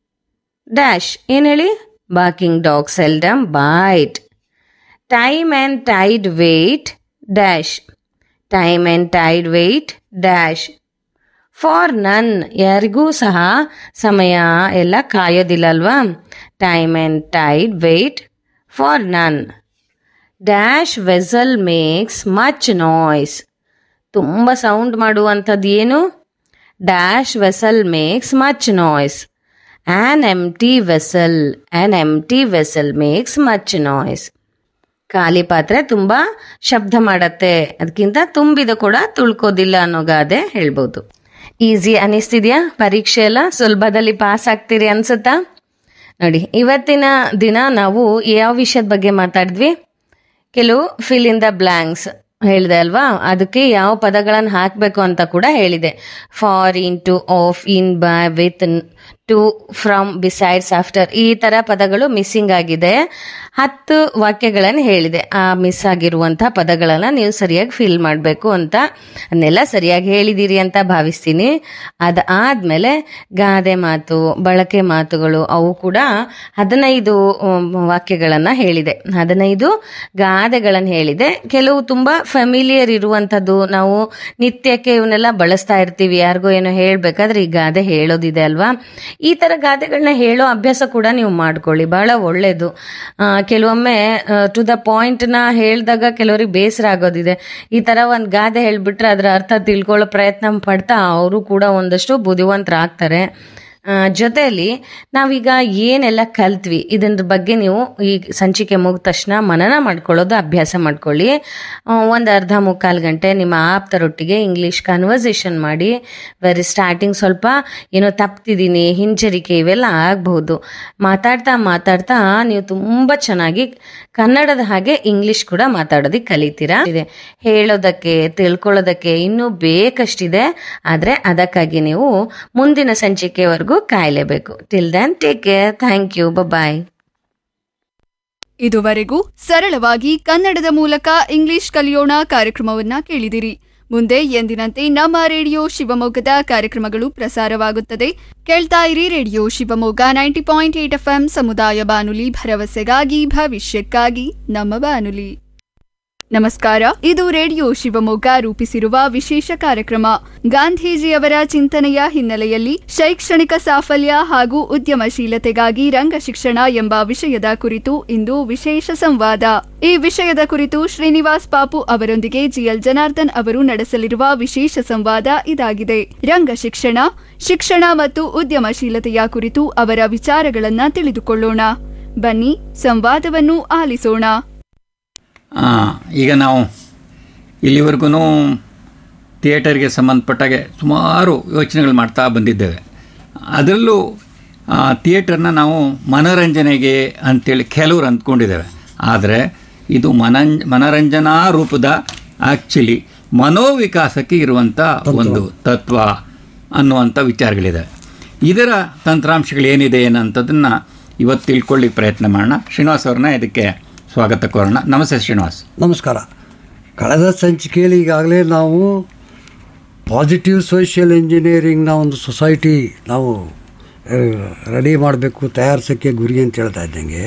dash ಏನು ಹೇಳಿ barking dog seldom bite time and tide wait dash time and tide wait dash for none ಯಾರಿಗೂ ಸಹ ಸಮಯ ಎಲ್ಲ ಕಾಯೋದಿಲ್ಲ ಅಲ್ವಾ time and tide wait for none dash vessel makes much noise ತುಂಬ sound ಮಾಡುವಂಥದ್ದು ಏನು dash vessel makes much noise an empty vessel an empty vessel makes much noise ಖಾಲಿ ಪಾತ್ರೆ ತುಂಬ ಶಬ್ದ ಮಾಡತ್ತೆ ಅದಕ್ಕಿಂತ ತುಂಬಿದ ಕೂಡ ತುಳ್ಕೋದಿಲ್ಲ ಅನ್ನೋ ಗಾದೆ ಹೇಳ್ಬೋದು ಈಸಿ ಅನಿಸ್ತಿದ್ಯಾ ಪರೀಕ್ಷೆ ಎಲ್ಲ ಸುಲಭದಲ್ಲಿ ಪಾಸ್ ಆಗ್ತೀರಿ ಅನ್ಸುತ್ತಾ ನೋಡಿ ಇವತ್ತಿನ ದಿನ ನಾವು ಯಾವ ವಿಷಯದ ಬಗ್ಗೆ ಮಾತಾಡಿದ್ವಿ ಕೆಲವು ಫಿಲ್ ಇನ್ ದ ಬ್ಲ್ಯಾಂಕ್ಸ್ ಹೇಳಿದೆ ಅಲ್ವಾ ಅದಕ್ಕೆ ಯಾವ ಪದಗಳನ್ನು ಹಾಕಬೇಕು ಅಂತ ಕೂಡ ಹೇಳಿದೆ for in to of in by with to from besides after ಈ ಥರ ಪದಗಳು ಮಿಸ್ಸಿಂಗ್ ಆಗಿದೆ ಹತ್ತು ವಾಕ್ಯಗಳನ್ನು ಹೇಳಿದೆ ಆ ಮಿಸ್ ಆಗಿರುವಂಥ ಪದಗಳನ್ನು ನೀವು ಸರಿಯಾಗಿ ಫಿಲ್ ಮಾಡಬೇಕು ಅಂತ ಅದನ್ನೆಲ್ಲ ಸರಿಯಾಗಿ ಹೇಳಿದ್ದೀರಿ ಅಂತ ಭಾವಿಸ್ತೀನಿ ಅದಾದಮೇಲೆ ಗಾದೆ ಮಾತು ಬಳಕೆ ಮಾತುಗಳು ಅವು ಕೂಡ ಹದಿನೈದು ವಾಕ್ಯಗಳನ್ನು ಹೇಳಿದೆ ಹದಿನೈದು ಗಾದೆಗಳನ್ನು ಹೇಳಿದೆ ಕೆಲವು ತುಂಬ ಫೆಮಿಲಿಯರ್ ಇರುವಂಥದ್ದು ನಾವು ನಿತ್ಯಕ್ಕೆ ಇವನ್ನೆಲ್ಲ ಬಳಸ್ತಾ ಇರ್ತೀವಿ ಯಾರಿಗೋ ಏನೋ ಹೇಳಬೇಕಾದ್ರೆ ಈ ಗಾದೆ ಹೇಳೋದಿದೆ ಅಲ್ವಾ ಈ ಥರ ಗಾದೆಗಳನ್ನ ಹೇಳೋ ಅಭ್ಯಾಸ ಕೂಡ ನೀವು ಮಾಡ್ಕೊಳ್ಳಿ ಬಹಳ ಒಳ್ಳೆಯದು ಕೆಲವೊಮ್ಮೆ ಟು ದ ಪಾಯಿಂಟ್ನ ಹೇಳಿದಾಗ ಕೆಲವರಿಗೆ ಬೇಸರ ಆಗೋದಿದೆ ಈ ಥರ ಒಂದು ಗಾದೆ ಹೇಳಿಬಿಟ್ರೆ ಅದರ ಅರ್ಥ ತಿಳ್ಕೊಳ್ಳೋ ಪ್ರಯತ್ನ ಪಡ್ತಾ ಅವರು ಕೂಡ ಒಂದಷ್ಟು ಬುದ್ಧಿವಂತರಾಗ್ತಾರೆ ಆ, ಜೊತೆಯಲ್ಲಿ ನಾವೀಗ ಏನೆಲ್ಲ ಕಲ್ತ್ವಿ ಇದರ ಬಗ್ಗೆ ನೀವು ಈ ಸಂಚಿಕೆ ಮುಗಿದ ತಕ್ಷಣ ಮನನ ಮಾಡ್ಕೊಳ್ಳೋದು ಅಭ್ಯಾಸ ಮಾಡ್ಕೊಳ್ಳಿ ಒಂದು ಅರ್ಧ ಮುಕ್ಕಾಲು ಗಂಟೆ ನಿಮ್ಮ ಆಪ್ತರೊಟ್ಟಿಗೆ ಇಂಗ್ಲೀಷ್ ಕನ್ವರ್ಸೇಷನ್ ಮಾಡಿ ವೆರಿ ಸ್ಟಾರ್ಟಿಂಗ್ ಸ್ವಲ್ಪ ಏನೋ ತಪ್ತಿದ್ದೀನಿ ಹಿಂಜರಿಕೆ ಇವೆಲ್ಲ ಆಗಬಹುದು ಮಾತಾಡ್ತಾ ಮಾತಾಡ್ತಾ ನೀವು ತುಂಬ ಚೆನ್ನಾಗಿ ಕನ್ನಡದ ಹಾಗೆ ಇಂಗ್ಲಿಷ್ ಕೂಡ ಮಾತಾಡೋದಕ್ಕೆ ಕಲಿತೀರಾ ಇದೆ ಹೇಳೋದಕ್ಕೆ ತಿಳ್ಕೊಳ್ಳೋದಕ್ಕೆ ಇನ್ನೂ ಬೇಕಷ್ಟಿದೆ ಆದರೆ ಅದಕ್ಕಾಗಿ ನೀವು ಮುಂದಿನ ಸಂಚಿಕೆವರೆಗೂ ಕಾಯಲೇಬೇಕು till then take care thank you bye ಇದುವರೆಗೂ ಸರಳವಾಗಿ ಕನ್ನಡದ ಮೂಲಕ ಇಂಗ್ಲಿಷ್ ಕಲಿಯೋಣ ಕಾರ್ಯಕ್ರಮವನ್ನ ಕೇಳಿದಿರಿ ಮುಂದೆ ಎಂದಿನಂತೆ ನಮ್ಮ ರೇಡಿಯೋ ಶಿವಮೊಗ್ಗದ ಕಾರ್ಯಕ್ರಮಗಳು ಪ್ರಸಾರವಾಗುತ್ತದೆ ಕೇಳ್ತಾ ಇರಿ radio Shivamogga ninety point eight F ಸಮುದಾಯ ಬಾನುಲಿ ಭರವಸೆಗಾಗಿ ಭವಿಷ್ಯಕ್ಕಾಗಿ ನಮ್ಮ ಬಾನುಲಿ ನಮಸ್ಕಾರ ಇದು ರೇಡಿಯೋ ಶಿವಮೊಗ್ಗ ರೂಪಿಸಿರುವ ವಿಶೇಷ ಕಾರ್ಯಕ್ರಮ ಗಾಂಧೀಜಿಯವರ ಚಿಂತನೆಯ ಹಿನ್ನೆಲೆಯಲ್ಲಿ ಶೈಕ್ಷಣಿಕ ಸಾಫಲ್ಯ ಹಾಗೂ ಉದ್ಯಮಶೀಲತೆಗಾಗಿ ರಂಗ ಶಿಕ್ಷಣ ಎಂಬ ವಿಷಯದ ಕುರಿತು ಇಂದು ವಿಶೇಷ ಸಂವಾದ ಈ ವಿಷಯದ ಕುರಿತು ಶ್ರೀನಿವಾಸ್ ಪಾಪು ಅವರೊಂದಿಗೆ ಜಿಎಲ್ ಜನಾರ್ದನ್ ಅವರು ನಡೆಸಲಿರುವ ವಿಶೇಷ ಸಂವಾದ ಇದಾಗಿದೆ ರಂಗ ಶಿಕ್ಷಣ ಶಿಕ್ಷಣ ಮತ್ತು ಉದ್ಯಮಶೀಲತೆಯ ಕುರಿತು ಅವರ ವಿಚಾರಗಳನ್ನ ತಿಳಿದುಕೊಳ್ಳೋಣ ಬನ್ನಿ ಸಂವಾದವನ್ನು ಆಲಿಸೋಣ ಆ, ಈಗ ನಾವು ಇಲ್ಲಿವರೆಗೂ ಥಿಯೇಟರ್ಗೆ ಸಂಬಂಧಪಟ್ಟಾಗೆ ಸುಮಾರು ಯೋಚನೆಗಳು ಮಾಡ್ತಾ ಬಂದಿದ್ದೇವೆ ಅದರಲ್ಲೂ ಆ, ಥಿಯೇಟರ್ನ ನಾವು ಮನೋರಂಜನೆಗೆ ಅಂತೇಳಿ ಕೆಲವರು ಅಂದ್ಕೊಂಡಿದ್ದೇವೆ ಆದರೆ ಇದು ಮನಂಜ್ ಮನರಂಜನಾ ರೂಪದ ಆ್ಯಕ್ಚುಲಿ ಮನೋವಿಕಾಸಕ್ಕೆ ಇರುವಂಥ ಒಂದು ತತ್ವ ಅನ್ನುವಂಥ ವಿಚಾರಗಳಿದೆ ಇದರ ತಂತ್ರಾಂಶಗಳು ಏನಿದೆ ಏನಂಥದ್ದನ್ನು ಇವತ್ತು ತಿಳ್ಕೊಳ್ಳಿ ಪ್ರಯತ್ನ ಮಾಡೋಣ ಶ್ರೀನಿವಾಸ್ ಅವ್ರನ್ನ ಇದಕ್ಕೆ ಸ್ವಾಗತ ಕೋರೋಣ ನಮಸ್ತೆ ಶ್ರೀನಿವಾಸ್ ನಮಸ್ಕಾರ ಕಳೆದ ಸಂಚಿಕೆಯಲ್ಲಿ ಈಗಾಗಲೇ ನಾವು ಪಾಸಿಟಿವ್ ಸೋಷಿಯಲ್ ಇಂಜಿನಿಯರಿಂಗ್ನ ಒಂದು ಸೊಸೈಟಿ ನಾವು ರೆಡಿ ಮಾಡಬೇಕು ತಯಾರಿಸೋಕ್ಕೆ ಗುರಿ ಅಂತ ಹೇಳ್ತಾ ಇದ್ದಂಗೆ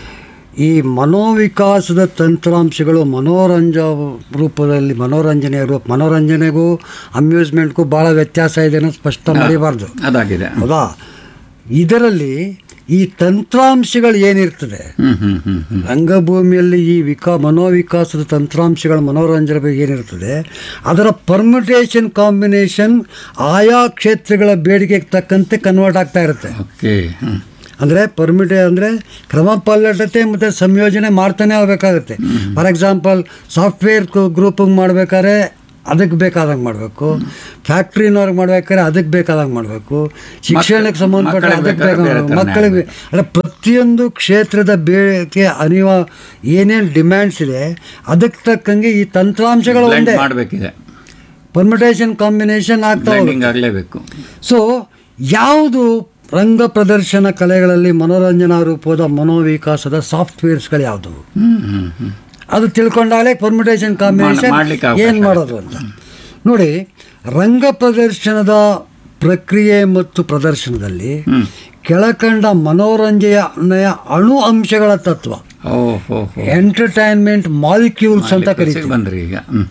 ಈ ಮನೋವಿಕಾಸದ ತಂತ್ರಾಂಶಗಳು ಮನೋರಂಜ ರೂಪದಲ್ಲಿ ಮನೋರಂಜನೆಯ ರೂಪ ಮನೋರಂಜನೆಗೂ ಅಮ್ಯೂಸ್ಮೆಂಟ್ಗೂ ಭಾಳ ವ್ಯತ್ಯಾಸ ಇದೆ ಅನ್ನೋದು ಸ್ಪಷ್ಟ ಮರಿಬಾರ್ದು ಅದಾಗಿದೆ ಹೌದಾ ಇದರಲ್ಲಿ ಈ ತಂತ್ರಾಂಶಗಳು ಏನಿರ್ತದೆ ಹ್ಮ್ ಹ್ಮ್ ಹ್ಮ್ ಹ್ಮ್ ರಂಗಭೂಮಿಯಲ್ಲಿ ಈ ವಿಕಾ ಮನೋವಿಕಾಸದ ತಂತ್ರಾಂಶಗಳ ಮನೋರಂಜನೆ ಬಗ್ಗೆ ಏನಿರ್ತದೆ ಅದರ ಪರ್ಮಿಟೇಷನ್ ಕಾಂಬಿನೇಷನ್ ಆಯಾ ಕ್ಷೇತ್ರಗಳ ಬೇಡಿಕೆಗೆ ತಕ್ಕಂತೆ ಕನ್ವರ್ಟ್ ಆಗ್ತಾ ಇರುತ್ತೆ ಓಕೆ ಹ್ಮ್ ಅಂದರೆ ಪರ್ಮಿಟೇ ಅಂದರೆ ಕ್ರಮಪಲ್ಲಟತೆ ಮತ್ತು ಸಂಯೋಜನೆ ಮಾಡ್ತಾನೆ ಹೋಗ್ಬೇಕಾಗುತ್ತೆ ಫಾರ್ ಎಕ್ಸಾಂಪಲ್ ಸಾಫ್ಟ್ವೇರ್ ಗ್ರೂಪಿಂಗ್ ಮಾಡಬೇಕಾದ್ರೆ ಅದಕ್ಕೆ ಬೇಕಾದಂಗೆ ಮಾಡಬೇಕು ಫ್ಯಾಕ್ಟ್ರಿನವ್ರಿಗೆ ಮಾಡ್ಬೇಕಾದ್ರೆ ಅದಕ್ಕೆ ಬೇಕಾದಂಗೆ ಮಾಡಬೇಕು ಶಿಕ್ಷಣಕ್ಕೆ ಸಂಬಂಧಪಟ್ಟ ಮಕ್ಕಳಿಗೆ ಅದಕ್ಕೆ ಬೇಕಾದ್ರೆ ಬೇರೆ ಬೇಕಾದ ಥರನೇ ಮಕ್ಕಳಿಗೆ ಅಂದರೆ ಪ್ರತಿಯೊಂದು ಕ್ಷೇತ್ರದ ಬೇಕೆ ಅನಿವ ಏನೇನು ಡಿಮ್ಯಾಂಡ್ಸ್ ಇದೆ ಅದಕ್ಕೆ ತಕ್ಕಂಗೆ ಈ ತಂತ್ರಾಂಶಗಳು ಬ್ಲೆಂಡ್ ಒಂದೇ ಮಾಡಬೇಕಿದೆ ಪರ್ಮಿಟೇಷನ್ ಕಾಂಬಿನೇಷನ್ ಆಗ್ತಾ ಹೋಗುತ್ತೆ ಬ್ಲೆಂಡಿಂಗ್ ಆಗಲೇಬೇಕು ಸೊ ಯಾವುದು ರಂಗ ಪ್ರದರ್ಶನ ಕಲೆಗಳಲ್ಲಿ ಮನೋರಂಜನಾ ರೂಪದ ಮನೋವಿಕಾಸದ ಸಾಫ್ಟ್ವೇರ್ಸ್ಗಳು ಯಾವುದು ಹ್ಮ್ ಹ್ಮ್ ಹ್ಮ್ ಅದು ತಿಳ್ಕೊಂಡಾಗಲೇ ಪರ್ಮಿಟೇಷನ್ ಕಾಂಬಿನೇಷನ್ ಮಾಡ್ಲಿಕ್ಕೆ ಅವಕಾಶ ಏನು ಮಾಡೋದು ಅಂತ ನೋಡಿ ರಂಗ ಪ್ರದರ್ಶನದ ಪ್ರಕ್ರಿಯೆ ಮತ್ತು ಪ್ರದರ್ಶನದಲ್ಲಿ ಕೆಳಕಂಡ ಮನೋರಂಜನೆಯ ಅಣು ಅಂಶಗಳ ತತ್ವ ಓ ಹೋ ಹೋ ಎಂಟರ್ಟೈನ್ಮೆಂಟ್ ಮಾಲಿಕ್ಯೂಲ್ಸ್ ಅಂತ ಕರೀತೀವಿ ಬಂದ್ರಿ ಈಗ ಹ್ಮ್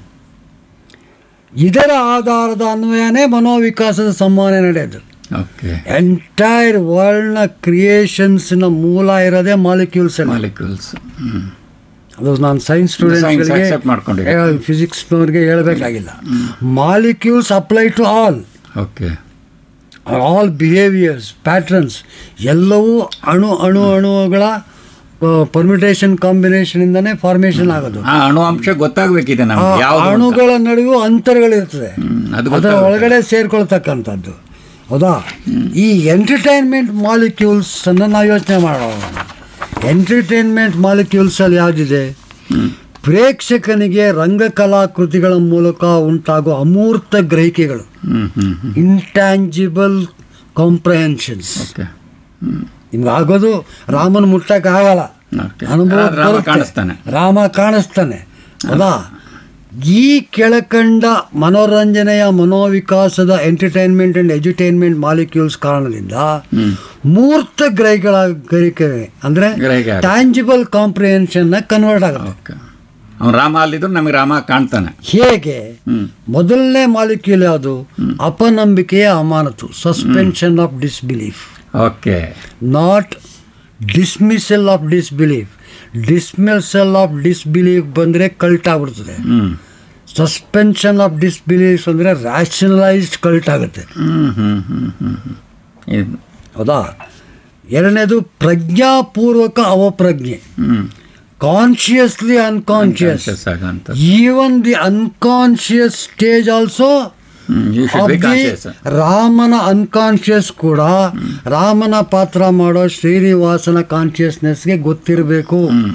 ಇದರ ಆಧಾರದ ಅನ್ವಯನೇ ಮನೋವಿಕಾಸದ ಸಂವಹನ ನಡೆಯೋದು ಓಕೆ ಎಂಟೈರ್ ವರ್ಲ್ಡ್ನ ಕ್ರಿಯೇಷನ್ಸ್ನ ಮೂಲ ಇರೋದೇ ಮಾಲಿಕ್ಯೂಲ್ಸ್ ಮಾಲಿಕ್ಯೂಲ್ಸ್ ಹ್ಮ್ ಅದು ನಾನು ಸೈನ್ಸ್ Science accept ಮಾಡ್ಕೊಂಡಿದ್ದೀನಿ. ಸ್ಟೂಡೆಂಟ್ಸ್ಗಳಿಗೆ ಫಿಸಿಕ್ಸ್ನವ್ರಿಗೆ ಹೇಳಬೇಕಾಗಿಲ್ಲ molecules apply to all okay all behaviours patterns ಎಲ್ಲವೂ ಅಣು ಅಣು ಅಣುಗಳ ಪರ್ಮಿಟೇಷನ್ ಕಾಂಬಿನೇಷನಿಂದನೇ ಫಾರ್ಮೇಷನ್ ಆಗೋದು ಆ ಅಣು ಅಂಶ ಗೊತ್ತಾಗ್ಬೇಕಿದೆ ಆ ನಮ್ಗೆ ಯಾವ್ದು ಅಂತ. ಅಣುಗಳ ನಡುವೆ ಅಂತರಗಳಿರ್ತದೆ ಹ್ಮ್, ಅದು ಅದರ ಗೊತ್ತಾಗ್ಬೇಕು. ಒಳಗಡೆ ಸೇರ್ಕೊಳ್ತಕ್ಕಂಥದ್ದು ಹೌದಾ ಈ ಎಂಟರ್ಟೈನ್ಮೆಂಟ್ ಮಾಲಿಕ್ಯೂಲ್ಸ್ ಅನ್ನು ನಾವು ಯೋಚನೆ ಮಾಡೋಣ ಎಂಟರ್ಟೈನ್ಮೆಂಟ್ ಮಾಲಿಕ್ಯೂಲ್ಸ್ ಅಲ್ಲಿ ಯಾವುದಿದೆ ಪ್ರೇಕ್ಷಕನಿಗೆ ರಂಗಕಲಾಕೃತಿಗಳ ಮೂಲಕ ಉಂಟಾಗುವ ಅಮೂರ್ತ ಗ್ರಹಿಕೆಗಳು ಹ್ಮ್ ಹ್ಮ್ ಹ್ಮ್ ಇಂಟ್ಯಾಂಜಿಬಲ್ ಕಾಂಪ್ರಹೆನ್ಷನ್ಸ್ ಓಕೆ ನಿಮ್ಗೆ ಆಗೋದು ರಾಮನ ಮುಟ್ಟಕ್ಕೆ ಆಗಲ್ಲ Okay. ಅನುಭವ ರಾಮ ಬರುತ್ತೆ. ಕಾಣಿಸ್ತಾನೆ. ರಾಮ ಕಾಣಿಸ್ತಾನೆ ಹೌದಾ ಈ ಕೆಳಕಂಡ ಮನೋರಂಜನೆಯ ಮನೋವಿಕಾಸದ ಎಂಟರ್ಟೈನ್ಮೆಂಟ್ ಅಂಡ್ ಎಜುಟೈನ್ಮೆಂಟ್ ಮಾಲಿಕ್ಯೂಲ್ಸ್ ಕಾರಣದಿಂದ ಮೂರ್ತ ಗ್ರಹಿಗಳ ಗ್ರಹಿಕೆ ಅಂದ್ರೆ ಗ್ರಹಿಕೆ ಆಗುತ್ತೆ. ಟ್ಯಾಂಜಿಬಲ್ ಕಾಂಪ್ರಿಹೆನ್ಷನ್ ಕನ್ವರ್ಟ್ ಆಗುತ್ತೆ ಓಕೆ ಅವ್ನು ರಾಮ ಅಲ್ಲಿದ್ರು ನಮಗೆ ರಾಮ ಕಾಣ್ತಾನೆ ಹೇಗೆ ಹ್ಮ್. ಮೊದಲನೇ ಮಾಲಿಕ್ಯೂಲ್ ಯಾವುದು ಅಪನಂಬಿಕೆಯ ಅಮಾನತು suspension of disbelief okay not dismissal of disbelief dismissal of disbelief ಬಂದರೆ ಕಲ್ಟ್ ಆಗ್ಬಿಡ್ತದೆ ಹ್ಮ್ ಸಸ್ಪೆನ್ಷನ್ ಆಫ್ ಡಿಸ್ಬಿಲೀಫ್ ಅಂದರೆ ರ್ಯಾಷನಲೈಸ್ಡ್ ಕಲ್ಟ್ ಆಗುತ್ತೆ ಹ್ಮ್ ಹ್ಮ್ ಹ್ಮ್ ಹ್ಮ್ ಹ್ಮ್ ಇದು ಹೌದಾ ಎರಡನೇದು ಪ್ರಜ್ಞಾಪೂರ್ವಕ ಅವಪ್ರಜ್ಞೆ ಹ್ಮ್ ಕಾನ್ಷಿಯಸ್ಲಿ ಅನ್ಕಾನ್ಷಿಯಸ್ Conscious ಆಗಂತ even the unconscious stage also you should be conscious ರಾಮನ ಅನ್ಕಾನ್ಷಿಯಸ್ ಕೂಡ ರಾಮನ ಪಾತ್ರ ಮಾಡೋ ಶ್ರೀನಿವಾಸನ ಕಾನ್ಷಿಯಸ್ನೆಸ್ಗೆ ಗೊತ್ತಿರಬೇಕು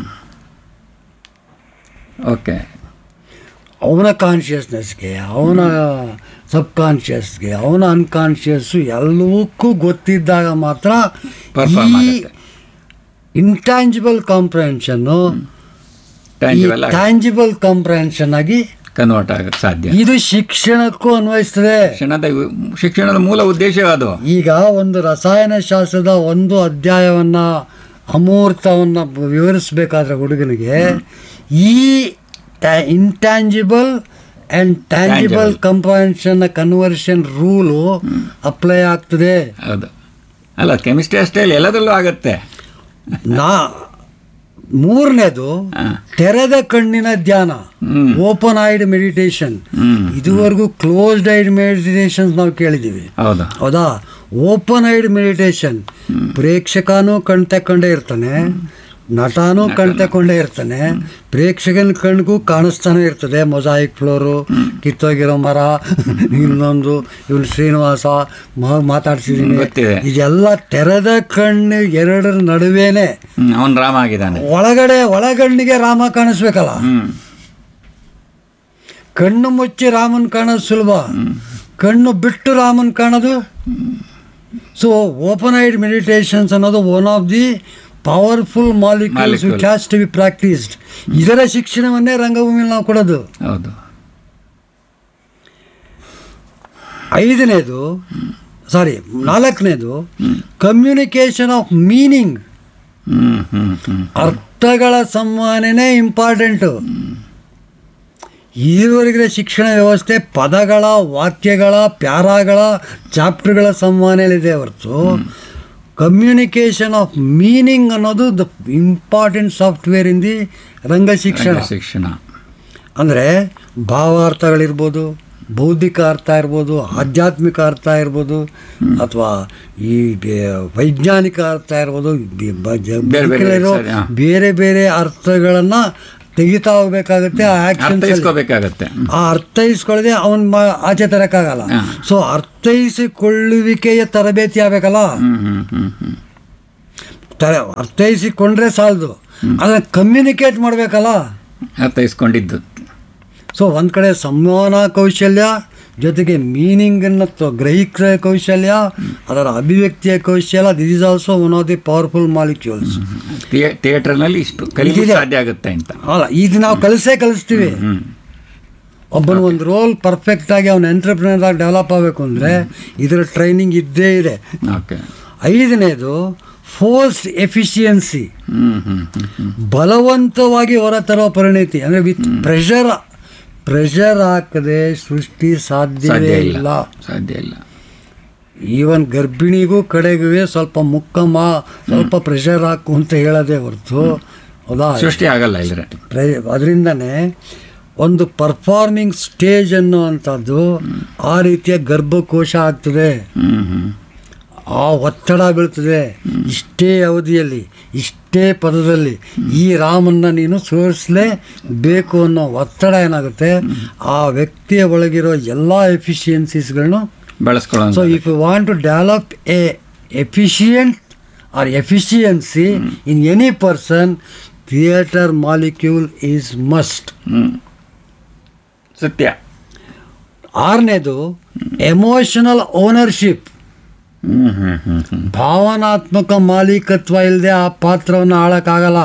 ಓಕೆ ಅವನ ಕಾನ್ಷಿಯಸ್ನೆಸ್ಗೆ ಅವನ ಸಬ್ ಕಾನ್ಷಿಯಸ್ಗೆ ಅವನ ಅನ್ಕಾನ್ಷಿಯಸ್ಸು ಎಲ್ಲವಕ್ಕೂ ಗೊತ್ತಿದ್ದಾಗ ಮಾತ್ರ Perform ಈ ಆಗುತ್ತೆ. ಇಂಟ್ಯಾಂಜಿಬಲ್ ಕಾಂಪ್ರಹೆನ್ಷನ್ನು ಟ್ಯಾಂಜಿಬಲ್ ಟ್ಯಾಂಜಿಬಲ್ ಕಾಂಪ್ರಹೆನ್ಷನ್ ಆಗಿ ಕನ್ವರ್ಟ್ ಆಗಕ್ಕೆ ಸಾಧ್ಯ ಇದು ಶಿಕ್ಷಣಕ್ಕೂ ಅನ್ವಯಿಸ್ತದೆ ಶಿಕ್ಷಣದ ಶಿಕ್ಷಣದ ಮೂಲ ಉದ್ದೇಶ ಅದು ಈಗ ಒಂದು ರಸಾಯನಶಾಸ್ತ್ರದ ಒಂದು ಅಧ್ಯಾಯವನ್ನು ಅಮೂರ್ತವನ್ನು ವಿವರಿಸಬೇಕಾದ್ರೆ ಹುಡುಗನಿಗೆ ಈ intangible and tangible Tangible. Comprehension conversion rule apply ಆಗ್ತದೆ ಹೌದು ಅಲ್ಲ ಕೆಮಿಸ್ಟ್ರಿ ಅಷ್ಟೇ ಇಲ್ಲ ಎಲ್ಲದರಲ್ಲೂ ಆಗತ್ತೆ ನಾ ಮೂರನೇದು ಹಾ. ತೆರೆದ ಕಣ್ಣಿನ ಧ್ಯಾನ ಹ್ಮ್. ಓಪನ್ ಐಡ್ ಮೆಡಿಟೇಷನ್ ಹ್ಮ್. ಇದುವರೆಗೂ ಕ್ಲೋಸ್ಡ್ ಐಡ್ ಮೆಡಿಟೇಷನ್ಸ್ ನಾವು ಕೇಳಿದ್ದೀವಿ ಹೌದು ಹೌದಾ ಓಪನ್ ಐಡ್ ಮೆಡಿಟೇಷನ್ ಪ್ರೇಕ್ಷಕನೂ ಕಣ್ ತಕೊಂಡೇ ಇರ್ತಾನೆ ನಟನೂ ಕಣ್ ತಕೊಂಡೇ ಇರ್ತಾನೆ ಪ್ರೇಕ್ಷಕನ ಕಣ್ಗೂ ಕಾಣಿಸ್ತಾನೆ ಇರ್ತದೆ ಮೊಸಾಯಿಕ್ ಫ್ಲೋರು ಕಿತ್ತೋಗಿರೋ ಮರ ಇನ್ನೊಂದು ಇವನು ಶ್ರೀನಿವಾಸ ಮಾ- ಮಾತಾಡ್ಸಿದೀನಿ ಗೊತ್ತಿದೆ. ಇದೆಲ್ಲ ತೆರೆದ ಕಣ್ಣು ಎರಡರ ನಡುವೆನೆ ಅವನ್ ರಾಮ ಆಗಿದ್ದಾನೆ ಒಳಗಡೆ ಒಳಗಣ್ಣಿಗೆ ರಾಮ ಕಾಣಿಸ್ಬೇಕಲ್ಲ ಹ್ಮ್ ಕಣ್ಣು ಮುಚ್ಚಿ ರಾಮನ್ ಕಾಣೋದು ಸುಲಭ ಕಣ್ಣು ಬಿಟ್ಟು ರಾಮನ್ ಕಾಣೋದು ಸೊ ಓಪನ್ ಐಡ್ ಮೆಡಿಟೇಷನ್ಸ್ ಅನ್ನೋದು one of the powerful molecules Molecule. Which has to be practised ಇದರ ಶಿಕ್ಷಣವನ್ನೇ ರಂಗಭೂಮಿಯಲ್ಲಿ ನಾವು ಕೊಡೋದು ಹೌದು ಐದನೇದು ಸಾರಿ ನಾಲ್ಕನೇದು communication of meaning hmm hmm hmm ಅರ್ಥಗಳ ಸಂವಹನೆನೇ ಇಂಪಾರ್ಟೆಂಟು ಈವರೆಗಿನ ಶಿಕ್ಷಣ ವ್ಯವಸ್ಥೆ ಪದಗಳ ವಾಕ್ಯಗಳ ಪ್ಯಾರಾಗಳ ಚಾಪ್ಟರ್ಗಳ ಸಂವಹನೆಯಲ್ಲಿದೆ ಹೊರತು ಕಮ್ಯುನಿಕೇಶನ್ ಆಫ್ ಮೀನಿಂಗ್ ಅನ್ನೋದು the important software in the ರಂಗ ಶಿಕ್ಷಣ ಶಿಕ್ಷಣ ಅಂದರೆ ಭಾವಾರ್ಥಗಳಿರ್ಬೋದು ಬೌದ್ಧಿಕ ಅರ್ಥ ಇರ್ಬೋದು ಆಧ್ಯಾತ್ಮಿಕ ಅರ್ಥ ಇರ್ಬೋದು ಅಥವಾ ಈ ಬೆ- ವೈಜ್ಞಾನಿಕ ಅರ್ಥ ಇರ್ಬೋದು ಬೆ- ಬ- ಜ- ಬೇರೆ ಬೇರೆ ಬದುಕಲ್ಲಿರೋ ಸರಿ, ಹಾ. ಬೇರೆ ಬೇರೆ ಅರ್ಥಗಳನ್ನು ತೆಗಿತಾ ಹೋಗ್ಬೇಕಾಗತ್ತೆ ಆ ಆಕ್ಷನ್ ಅರ್ಥೈಸ್ಕೋಬೇಕಾಗತ್ತೆ ಹ್ಮ್. ಆ ಅರ್ಥೈಸ್ಕೊಳ್ಳದೆ ಅವನ್ ಮ- ಆಚೆ ತರಕ್ಕಾಗಲ್ಲ ಸೊ ಅರ್ಥೈಸಿಕೊಳ್ಳುವಿಕೆಯ ತರಬೇತಿ ಆಗ್ಬೇಕಲ್ಲ ಹ್ಮ್ ಹ್ಮ್ ಹ್ಮ್ ಹ್ಮ್ ತರ ಅರ್ಥೈಸಿಕೊಂಡ್ರೆ ಸಾಲದು ಅದನ್ನ ಕಮ್ಯುನಿಕೇಟ್ ಮಾಡಬೇಕಲ್ಲ ಅರ್ಥೈಸ್ಕೊಂಡಿದ್ದು ಸೊ ಒಂದು ಕಡೆ ಸಂವಹನ ಕೌಶಲ್ಯ ಜೊತೆಗೆ ಮೀನಿಂಗನ್ನು ತ- ಗ್ರಹಿಕ ಕೌಶಲ್ಯ ಅದರ ಅಭಿವ್ಯಕ್ತಿಯ ಕೌಶಲ್ಯ this is also one of the powerful molecules ಥಿಯೇಟರ್ನಲ್ಲಿ ಇಷ್ಟು ಕಲಿಲಿಕ್ಕೆ ಇದಿದೆ. ಸಾಧ್ಯ ಆಗುತ್ತೆ ಅಂತ ಅಲ್ಲ ಇದು ನಾವು ಕಲಿಸೇ ಕಲಿಸ್ತೀವಿ ಹ್ಮ್ ಒಬ್ಬನ ಒಂದು ರೋಲ್ ಪರ್ಫೆಕ್ಟ್ ಆಗಿ ಅವನ ಎಂಟರ್ಪ್ರಿನರ್ ಆಗಿ ಡೆವಲಪ್ ಆಗಬೇಕು ಅಂದರೆ ಇದರ ಟ್ರೈನಿಂಗ್ ಇದ್ದೇ ಇದೆ ಓಕೆ ಐದನೇದು ಫೋರ್ಸ್ ಎಫಿಷಿಯನ್ಸಿ ಹ್ಮ್ ಹ್ಮ್ ಹ್ಮ್ ಹ್ಮ್ ಬಲವಂತವಾಗಿ ಹೊರತರೋ ಪರಿಣಿತಿ ಅಂದರೆ ವಿತ್ ಪ್ರೆಷರ್ ಪ್ರೆಷರ್ ಹಾಕದೆ ಸೃಷ್ಟಿ ಸಾಧ್ಯವೇ ಸಾಧ್ಯ ಇಲ್ಲ ಇಲ್ಲ ಸಾಧ್ಯ ಇಲ್ಲ ಈವನ್ ಗರ್ಭಿಣಿಗೂ ಕಡೆಗೂ ಸ್ವಲ್ಪ ಮುಕ್ಕಮ್ಮ ಸ್ವಲ್ಪ ಪ್ರೆಷರ್ ಹಾಕು ಅಂತ ಹೇಳೋದೇ ಹೊರತು ಹೌದಾ ಸೃಷ್ಟಿ ಆಗಲ್ಲ ಇಲ್ಲರೆ ಅದರಿಂದನೇ ಒಂದು ಪರ್ಫಾರ್ಮಿಂಗ್ ಸ್ಟೇಜ್ ಅನ್ನುವಂಥದ್ದು ಆ ರೀತಿಯ ಗರ್ಭಕೋಶ ಆಗ್ತದೆ ಹ್ಮ್ ಹ್ಮ್ ಆ ಒತ್ತಡ ಬೀಳ್ತದೆ ಇಷ್ಟೇ ಅವಧಿಯಲ್ಲಿ ಇಷ್ಟೇ ಪದದಲ್ಲಿ ಈ ರಾಮನ್ನ ನೀನು ಸೋರಿಸಲೇಬೇಕು ಅನ್ನೋ ಒತ್ತಡ ಏನಾಗುತ್ತೆ ಆ ವ್ಯಕ್ತಿಯ ಒಳಗಿರೋ ಎಲ್ಲ ಎಫಿಷಿಯನ್ಸೀಸ್ಗಳನ್ನು ಬಳಸ್ಕೊಳ್ಳೋ so if you want to develop a efficient or efficiency in any person theatre molecule is must hmm ಸತ್ಯ ಆರನೇದು ಎಮೋಷನಲ್ ಓನರ್ಶಿಪ್ ಹ್ಮ್ ಹ್ಮ್ ಹ್ಮ್ ಹ್ಮ್ ಭಾವನಾತ್ಮಕ ಮಾಲೀಕತ್ವ ಇಲ್ಲದೆ ಆ ಪಾತ್ರವನ್ನು ಆಳಕ್ಕಾಗಲ್ಲ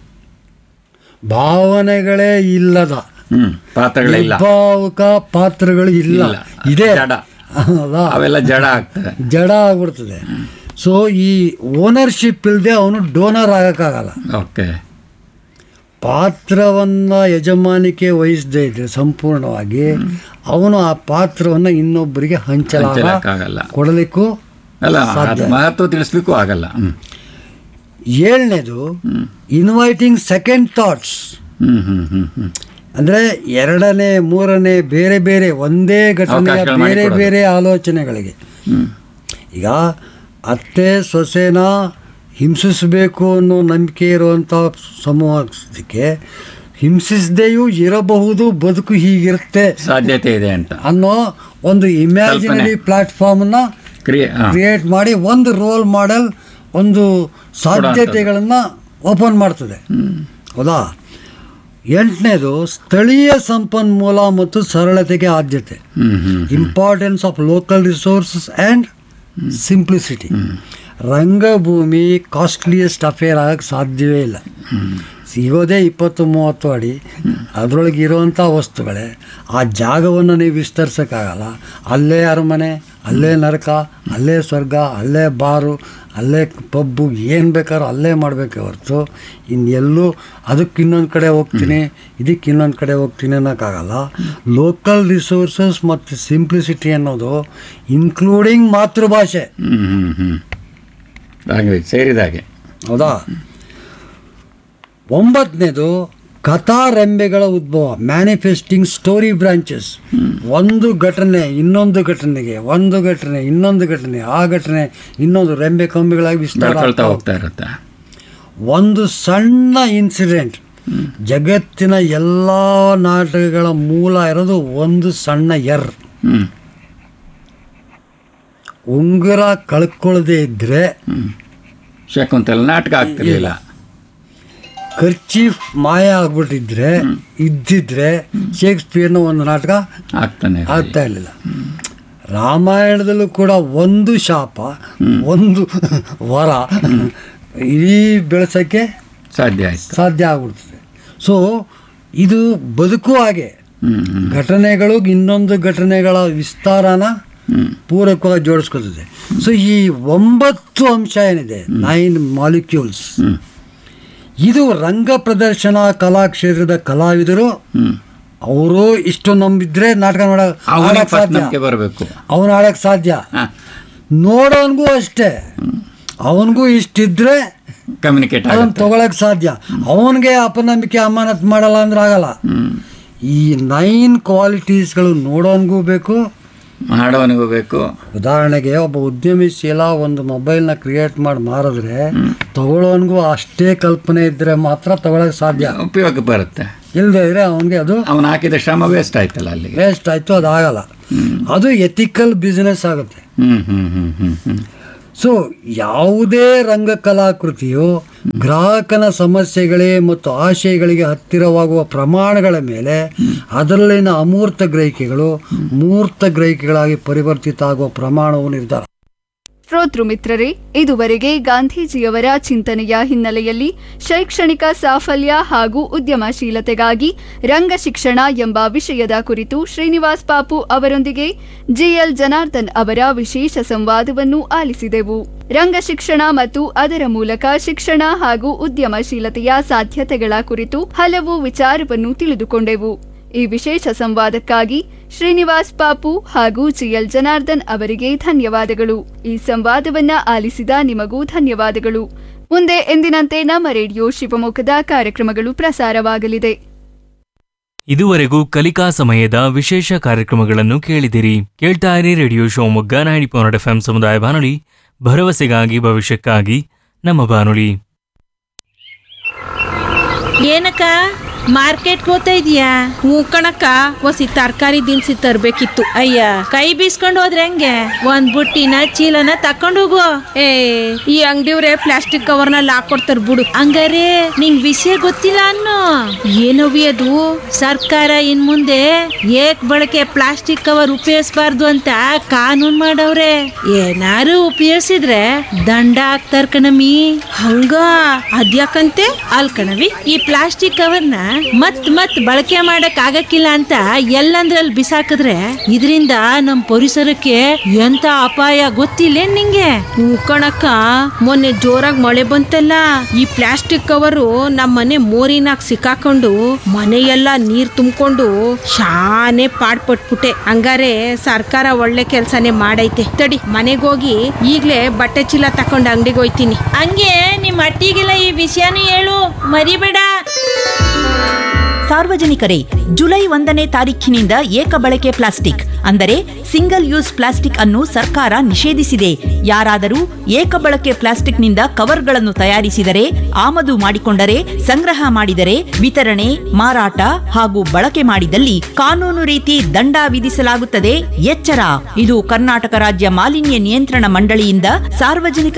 ಭಾವನೆಗಳೇ ಇಲ್ಲದ ಹ್ಮ್ ಪಾತ್ರಗಳಿಲ್ಲ ಭಾವುಕ ಪಾತ್ರಗಳು ಇಲ್ಲ ಇಲ್ಲ. ಇದೆ ಜಡ. ಹೌದಾ? ಅವೆಲ್ಲ ಜಡ ಆಗ್ತದೆ ಜಡ ಆಗ್ಬಿಡ್ತದೆ ಸೊ ಈ ಓನರ್ಶಿಪ್ ಇಲ್ಲದೆ ಅವನು ಡೋನರ್ ಆಗಕ್ಕಾಗಲ್ಲ ಓಕೆ ಪಾತ್ರವನ್ನು ಯಜಮಾನಿಕೆ ವಹಿಸದೇ ಇದ್ರೆ ಸಂಪೂರ್ಣವಾಗಿ ಅವನು ಆ ಪಾತ್ರವನ್ನು ಇನ್ನೊಬ್ಬರಿಗೆ ಹಂಚಲಾಗ ಹಂಚಲಕ್ಕಾಗಲ್ಲ. ಕೊಡಲಿಕ್ಕೂ ಅಲ್ಲ ಸಾಧ್ಯ. ಅದ್ ಮಹತ್ವ ತಿಳಿಸ್ಲಿಕ್ಕೂ ಆಗಲ್ಲ ಹ್ಮ್ ಏಳನೇದು inviting second thoughts hmm hmm hmm hmm ಅಂದರೆ ಎರಡನೇ ಮೂರನೇ ಬೇರೆ ಬೇರೆ ಒಂದೇ ಘಟನೆಯ ಅವಕಾಶಗಳು ಬೇರೆ ಮಾಡಿಕೊಡೋದು. ಬೇರೆ ಆಲೋಚನೆಗಳಿಗೆ ಹ್ಮ್ ಈಗ ಅತ್ತೆ ಸೊಸೆನ ಹಿಂಸಿಸಬೇಕು ಅನ್ನೋ ನಂಬಿಕೆ ಇರುವಂಥ ಸಮೂಹಕ್ಕೆ ಹಿಂಸಿಸದೆಯೂ ಇರಬಹುದು ಬದುಕು ಹೀಗಿರುತ್ತೆ ಸಾಧ್ಯತೆ ಇದೆ ಅಂತ ಅನ್ನೋ ಒಂದು ಇಮ್ಯಾಜಿನರಿ ಪ್ಲಾಟ್ಫಾರ್ಮನ್ನ ಕ್ರಿಯೆ ಹಾ. ಕ್ರಿಯೇಟ್ ಮಾಡಿ ಒಂದು ರೋಲ್ ಮಾಡೆಲ್ ಒಂದು ಸಾಧ್ಯತೆಗಳನ್ನು ಓಪನ್ ಮಾಡ್ತದೆ ಹೌದಾ ಎಂಟನೇದು ಸ್ಥಳೀಯ ಸಂಪನ್ಮೂಲ ಮತ್ತು ಸರಳತೆಗೆ ಆದ್ಯತೆ hmm hmm importance of local resources and simplicity ರಂಗಭೂಮಿ ಕಾಸ್ಟ್ಲಿಯೆಸ್ಟ್ ಅಫೇರ್ ಆಗಕ್ಕೆ ಸಾಧ್ಯವೇ ಇಲ್ಲ ಸಿಗೋದೇ ಇಪ್ಪತ್ತು ಮೂವತ್ತು ಅಡಿ ಅದರೊಳಗೆ ಇರುವಂಥ ವಸ್ತುಗಳೇ ಆ ಜಾಗವನ್ನು ನೀವು ವಿಸ್ತರಿಸೋಕ್ಕಾಗಲ್ಲ ಅಲ್ಲೇ ಅರಮನೆ ಅಲ್ಲೇ ನರಕ ಅಲ್ಲೇ ಸ್ವರ್ಗ ಅಲ್ಲೇ ಬಾರು ಅಲ್ಲೇ ಪಬ್ಬು ಏನು ಬೇಕಾದ್ರೂ ಅಲ್ಲೇ ಮಾಡಬೇಕೆ ಹೊರತು ಇನ್ನೆಲ್ಲೂ ಅದಕ್ಕೆ ಇನ್ನೊಂದು ಕಡೆ ಹೋಗ್ತೀನಿ ಇದಕ್ಕೆ ಇನ್ನೊಂದು ಕಡೆ ಹೋಗ್ತೀನಿ ಅನ್ನೋಕ್ಕಾಗಲ್ಲ ಲೋಕಲ್ ರಿಸೋರ್ಸಸ್ ಮತ್ತು ಸಿಂಪ್ಲಿಸಿಟಿ ಅನ್ನೋದು ಇನ್ಕ್ಲೂಡಿಂಗ್ ಮಾತೃಭಾಷೆ ಹ್ಮ್ ಹ್ಮ್ ಹ್ಮ್ ಲ್ಯಾಂಗ್ವೇಜ್ ಸೇರಿದಾಗೆ ಹೌದಾ ಒಂಬತ್ತನೇದು ಕಥಾರೆಂಬೆಗಳ ಉದ್ಭವ ಮ್ಯಾನಿಫೆಸ್ಟಿಂಗ್ ಸ್ಟೋರಿ ಬ್ರಾಂಚಸ್ ಒಂದು ಘಟನೆ ಇನ್ನೊಂದು ಘಟನೆಗೆ ಒಂದು ಘಟನೆ ಇನ್ನೊಂದು ಘಟನೆ ಆ ಘಟನೆ ಇನ್ನೊಂದು ರೆಂಬೆ ಕಂಬಿಗಳಾಗಿ ವಿಸ್ತಾರ ಬೆಳ್ಕೊಳ್ತಾ ಆಗ್ತಾ ಹೋಗ್ತಾ ಇರುತ್ತೆ ಒಂದು ಸಣ್ಣ ಇನ್ಸಿಡೆಂಟ್ ಜಗತ್ತಿನ ಎಲ್ಲ ನಾಟಕಗಳ ಮೂಲ ಇರೋದು ಒಂದು ಸಣ್ಣ ಎರ್ ಹ್ಮ್ ಉಂಗುರ ಕಳ್ಕೊಳ್ಳದೆ ಇದ್ದರೆ ಶಕುಂತಲ ನಾಟಕ ಆಗ್ತಿರ್ಲಿಲ್ಲ ಖರ್ಚೀಫ್ ಮಾಯ ಆಗ್ಬಿಟ್ಟಿದ್ರೆ ಇದ್ದಿದ್ರೆ ಶೇಕ್ಸ್ಪಿಯರ್ನ ಒಂದು ನಾಟಕ ಆಗ್ತಾನೆ ಇರ್ಲಿಲ್ಲ. ಆಗ್ತಾ ಇರಲಿಲ್ಲ ರಾಮಾಯಣದಲ್ಲೂ ಕೂಡ ಒಂದು ಶಾಪ ಒಂದು ವರ ಇಡೀ ಬೆಳೆಸೋಕ್ಕೆ ಸಾಧ್ಯ ಆಯ್ತು ಸಾಧ್ಯ ಆಗ್ಬಿಡ್ತದೆ ಸೊ ಇದು ಬದುಕು ಹಾಗೆ ಹ್ಮ್ ಹ್ಮ್ ಘಟನೆಗಳು ಇನ್ನೊಂದು ಘಟನೆಗಳ ವಿಸ್ತಾರನ ಪೂರಕವಾಗಿ ಜೋಡಿಸ್ಕೊತದೆ ಸೊ ಈ ಒಂಬತ್ತು ಅಂಶ ಏನಿದೆ ನೈನ್ ಮಾಲಿಕ್ಯೂಲ್ಸ್ ಇದು ರಂಗ ಪ್ರದರ್ಶನ ಕಲಾಕ್ಷೇತ್ರದ ಕಲಾವಿದರು ಅವರು ಇಷ್ಟು ನಂಬಿದ್ರೆ ನಾಟಕ ನೋಡ ಅವನಿಗೆ ಆಡಕ್ ಫಸ್ಟ್ ಸಾಧ್ಯ ನಂಬಿಕೆ ಬರಬೇಕು ಅವನು ಆಡಕ್ಕೆ ಸಾಧ್ಯ ನೋಡೋನ್ಗೂ ಅಷ್ಟೇ ಅವನಿಗೂ ಇಷ್ಟಿದ್ರೆ ಕಮ್ಯುನಿಕೇಟ್ ಅದನ್ನು ಆಗುತ್ತೆ ತಗೊಳಕ್ ಸಾಧ್ಯ ಅವನಿಗೆ ಅಪನಂಬಿಕೆ ಅಮಾನತ್ ಮಾಡಲ್ಲ ಅಂದ್ರೆ ಆಗಲ್ಲ ಈ ನೈನ್ ಕ್ವಾಲಿಟೀಸ್ಗಳು ನೋಡೋನ್ಗೂ ಬೇಕು ಮಾಡೋನಿಗೂ ಬೇಕು ಉದಾಹರಣೆಗೆ ಒಬ್ಬ ಉದ್ಯಮಿಶೀಲ ಒಂದು ಮೊಬೈಲ್ನ ಕ್ರಿಯೇಟ್ ಮಾಡಿ ಮಾರಿದ್ರೆ ತಗೊಳ್ಳೋನ್ಗೂ ಅಷ್ಟೇ ಕಲ್ಪನೆ ಇದ್ದರೆ ಮಾತ್ರ ತಗೊಳಕ್ಕೆ ಸಾಧ್ಯ ಉಪಯೋಗ ಬರುತ್ತೆ ಇಲ್ಲದೆ ಇದ್ರೆ ಅವನಿಗೆ ಅದು ಅವನು ಹಾಕಿದ ಶ್ರಮ ವೇಸ್ಟ್ ಆಯ್ತಲ್ಲ ಅಲ್ಲಿಗೆ ವೇಸ್ಟ್ ಆಯಿತು ಅದು ಆಗಲ್ಲ ಅದು ಎಥಿಕಲ್ ಬಿಸ್ನೆಸ್ ಆಗುತ್ತೆ ಹ್ಮ್ ಹ್ಮ್ ಹ್ಮ್ ಹ್ಮ್ ಹ್ಮ್ ಸೊ ಯಾವುದೇ ರಂಗಕಲಾಕೃತಿಯು ಗ್ರಾಹಕನ ಸಮಸ್ಯೆಗಳೇ ಮತ್ತು ಆಶಯಗಳಿಗೆ ಹತ್ತಿರವಾಗುವ ಪ್ರಮಾಣಗಳ ಮೇಲೆ ಅದರಲ್ಲಿನ ಅಮೂರ್ತ ಗ್ರಹಿಕೆಗಳು ಮೂರ್ತ ಗ್ರಹಿಕೆಗಳಾಗಿ ಪರಿವರ್ತಿತ ಆಗುವ ಪ್ರಮಾಣವು ನಿರ್ಧಾರ ಶ್ರೋತೃ ಮಿತ್ರರೇ ಇದುವರೆಗೆ ಗಾಂಧೀಜಿಯವರ ಚಿಂತನೆಯ ಹಿನ್ನೆಲೆಯಲ್ಲಿ ಶೈಕ್ಷಣಿಕ ಸಾಫಲ್ಯ ಹಾಗೂ ಉದ್ಯಮಶೀಲತೆಗಾಗಿ ರಂಗ ಶಿಕ್ಷಣ ಎಂಬ ವಿಷಯದ ಕುರಿತು ಶ್ರೀನಿವಾಸ್ ಪಾಪು ಅವರೊಂದಿಗೆ ಜಿಎಲ್ ಜನಾರ್ದನ್ ಅವರ ವಿಶೇಷ ಸಂವಾದವನ್ನು ಆಲಿಸಿದೆವು ರಂಗ ಶಿಕ್ಷಣ ಮತ್ತು ಅದರ ಮೂಲಕ ಶಿಕ್ಷಣ ಹಾಗೂ ಉದ್ಯಮಶೀಲತೆಯ ಸಾಧ್ಯತೆಗಳ ಕುರಿತು ಹಲವು ವಿಚಾರವನ್ನು ತಿಳಿದುಕೊಂಡೆವು ಈ ವಿಶೇಷ ಸಂವಾದಕ್ಕಾಗಿ ಶ್ರೀನಿವಾಸ್ ಪಾಪು ಹಾಗೂ ಜಿಎಲ್ ಜನಾರ್ದನ್ ಅವರಿಗೆ ಧನ್ಯವಾದಗಳು ಈ ಸಂವಾದವನ್ನ ಆಲಿಸಿದ ನಿಮಗೂ ಧನ್ಯವಾದಗಳು ಮುಂದೆ ಎಂದಿನಂತೆ ನಮ್ಮ ರೇಡಿಯೋ ಶಿವಮೊಗ್ಗದ ಕಾರ್ಯಕ್ರಮಗಳು ಪ್ರಸಾರವಾಗಲಿದೆ ಇದುವರೆಗೂ ಕಲಿಕಾ ಸಮಯದ ವಿಶೇಷ ಕಾರ್ಯಕ್ರಮಗಳನ್ನು ಕೇಳಿದಿರಿ ಕೇಳ್ತಾ ಇರಿ radio Shivamogga ninety point F ಸಮುದಾಯ ಬಾನುಲಿ ಭರವಸೆಗಾಗಿ ಭವಿಷ್ಯಕ್ಕಾಗಿ ನಮ್ಮ ಬಾನುಲಿ ಏನಕ್ಕ ಮಾರ್ಕೆಟ್ಗೆ ಹೋಗ್ತಾ ಇದೀಯಾ ಹ್ಞೂ ಕಣಕ್ಕ ಒಸಿ ತರಕಾರಿ ದಿನಸಿ ತರ್ಬೇಕಿತ್ತು ಅಯ್ಯ ಕೈ ಬೀಸ್ಕೊಂಡು ಹೋದ್ರೆ ಹೆಂಗೆ ಒಂದ್ ಬುಟ್ಟಿನ ಚೀಲನ ತಕೊಂಡು ಹೋಗು ಏ ಈ ಅಂಗಡಿಯವ್ರೆ ಪ್ಲಾಸ್ಟಿಕ್ ಕವರ್ನಲ್ಲಿ ಹಾಕೊಡ್ತಾರ ಬಿಡು ಹಂಗಾರೆ ನಿಂಗ್ ವಿಷಯ ಗೊತ್ತಿಲ್ಲ ಅನ್ನೋ ಏನವಿ ಅದು ಸರ್ಕಾರ ಇನ್ ಮುಂದೆ ಏಕ್ ಬಳಕೆ ಪ್ಲಾಸ್ಟಿಕ್ ಕವರ್ ಉಪಯೋಗಿಸಬಾರ್ದು ಅಂತ ಕಾನೂನ್ ಮಾಡವ್ರೆ ಏನಾರು ಉಪಯೋಗಿಸಿದ್ರೆ ದಂಡ ಹಾಕ್ತಾರ ಕಣಮಿ ಹಂಗ ಅದ್ಯಾಕಂತೆ ಅಲ್ ಕಣವಿ ಈ ಪ್ಲಾಸ್ಟಿಕ್ ಕವರ್ನ ಮತ್ ಮತ್ ಬಳಕೆ ಮಾಡಕ್ ಆಗಕ್ಕಿಲ್ಲ ಅಂತ ಎಲ್ಲಂದ್ರಲ್ಲಿ ಬಿಸಾಕಿದ್ರೆ ಇದರಿಂದ ನಮ್ ಪರಿಸರಕ್ಕೆ ಎಂತ ಅಪಾಯ ಗೊತ್ತಿಲ್ಲ ನಿಂಗೆ ಹ್ಞೂ ಕಣಕ್ಕ ಮೊನ್ನೆ ಜೋರಾಗಿ ಮಳೆ ಬಂತಲ್ಲ ಈ ಪ್ಲಾಸ್ಟಿಕ್ ಕವರು ನಮ್ಮ ಮನೆ ಮೋರಿನಾಗ ಸಿಕ್ಕಾಕೊಂಡು ಮನೆಯೆಲ್ಲ ನೀರ್ ತುಂಬಿಕೊಂಡು ಶಾನೆ ಪಾಡ್ಪಟ್ಬಿಟ್ಟೆ ಹಂಗಾರೆ ಸರ್ಕಾರ ಒಳ್ಳೆ ಕೆಲ್ಸನೇ ಮಾಡೈತೆ ತಡಿ ಮನೆಗೋಗಿ ಈಗ್ಲೇ ಬಟ್ಟೆ ಚೀಲ ತಕೊಂಡು ಅಂಗಡಿಗೆ ಹೋಯ್ತೀನಿ ಹಂಗೆ ನಿಮ್ ಅಟ್ಟಿಗೆಲ್ಲ ಈ ವಿಷಯನೂ ಹೇಳು ಮರಿಬೇಡ ಸಾರ್ವಜನಿಕರೇ ಜುಲೈ ಒಂದನೇ ತಾರೀಖಿನಿಂದ ಏಕ ಬಳಕೆ ಪ್ಲಾಸ್ಟಿಕ್ ಅಂದರೆ ಸಿಂಗಲ್ ಯೂಸ್ ಪ್ಲಾಸ್ಟಿಕ್ ಅನ್ನು ಸರ್ಕಾರ ನಿಷೇಧಿಸಿದೆ ಯಾರಾದರೂ ಏಕ ಬಳಕೆ ಪ್ಲಾಸ್ಟಿಕ್ನಿಂದ ಕವರ್ಗಳನ್ನು ತಯಾರಿಸಿದರೆ ಆಮದು ಮಾಡಿಕೊಂಡರೆ ಸಂಗ್ರಹ ಮಾಡಿದರೆ ವಿತರಣೆ ಮಾರಾಟ ಹಾಗೂ ಬಳಕೆ ಮಾಡಿದಲ್ಲಿ ಕಾನೂನು ರೀತಿ ದಂಡ ವಿಧಿಸಲಾಗುತ್ತದೆ ಎಚ್ಚರ ಇದು ಕರ್ನಾಟಕ ರಾಜ್ಯ ಮಾಲಿನ್ಯ ನಿಯಂತ್ರಣ ಮಂಡಳಿಯಿಂದ ಸಾರ್ವಜನಿಕ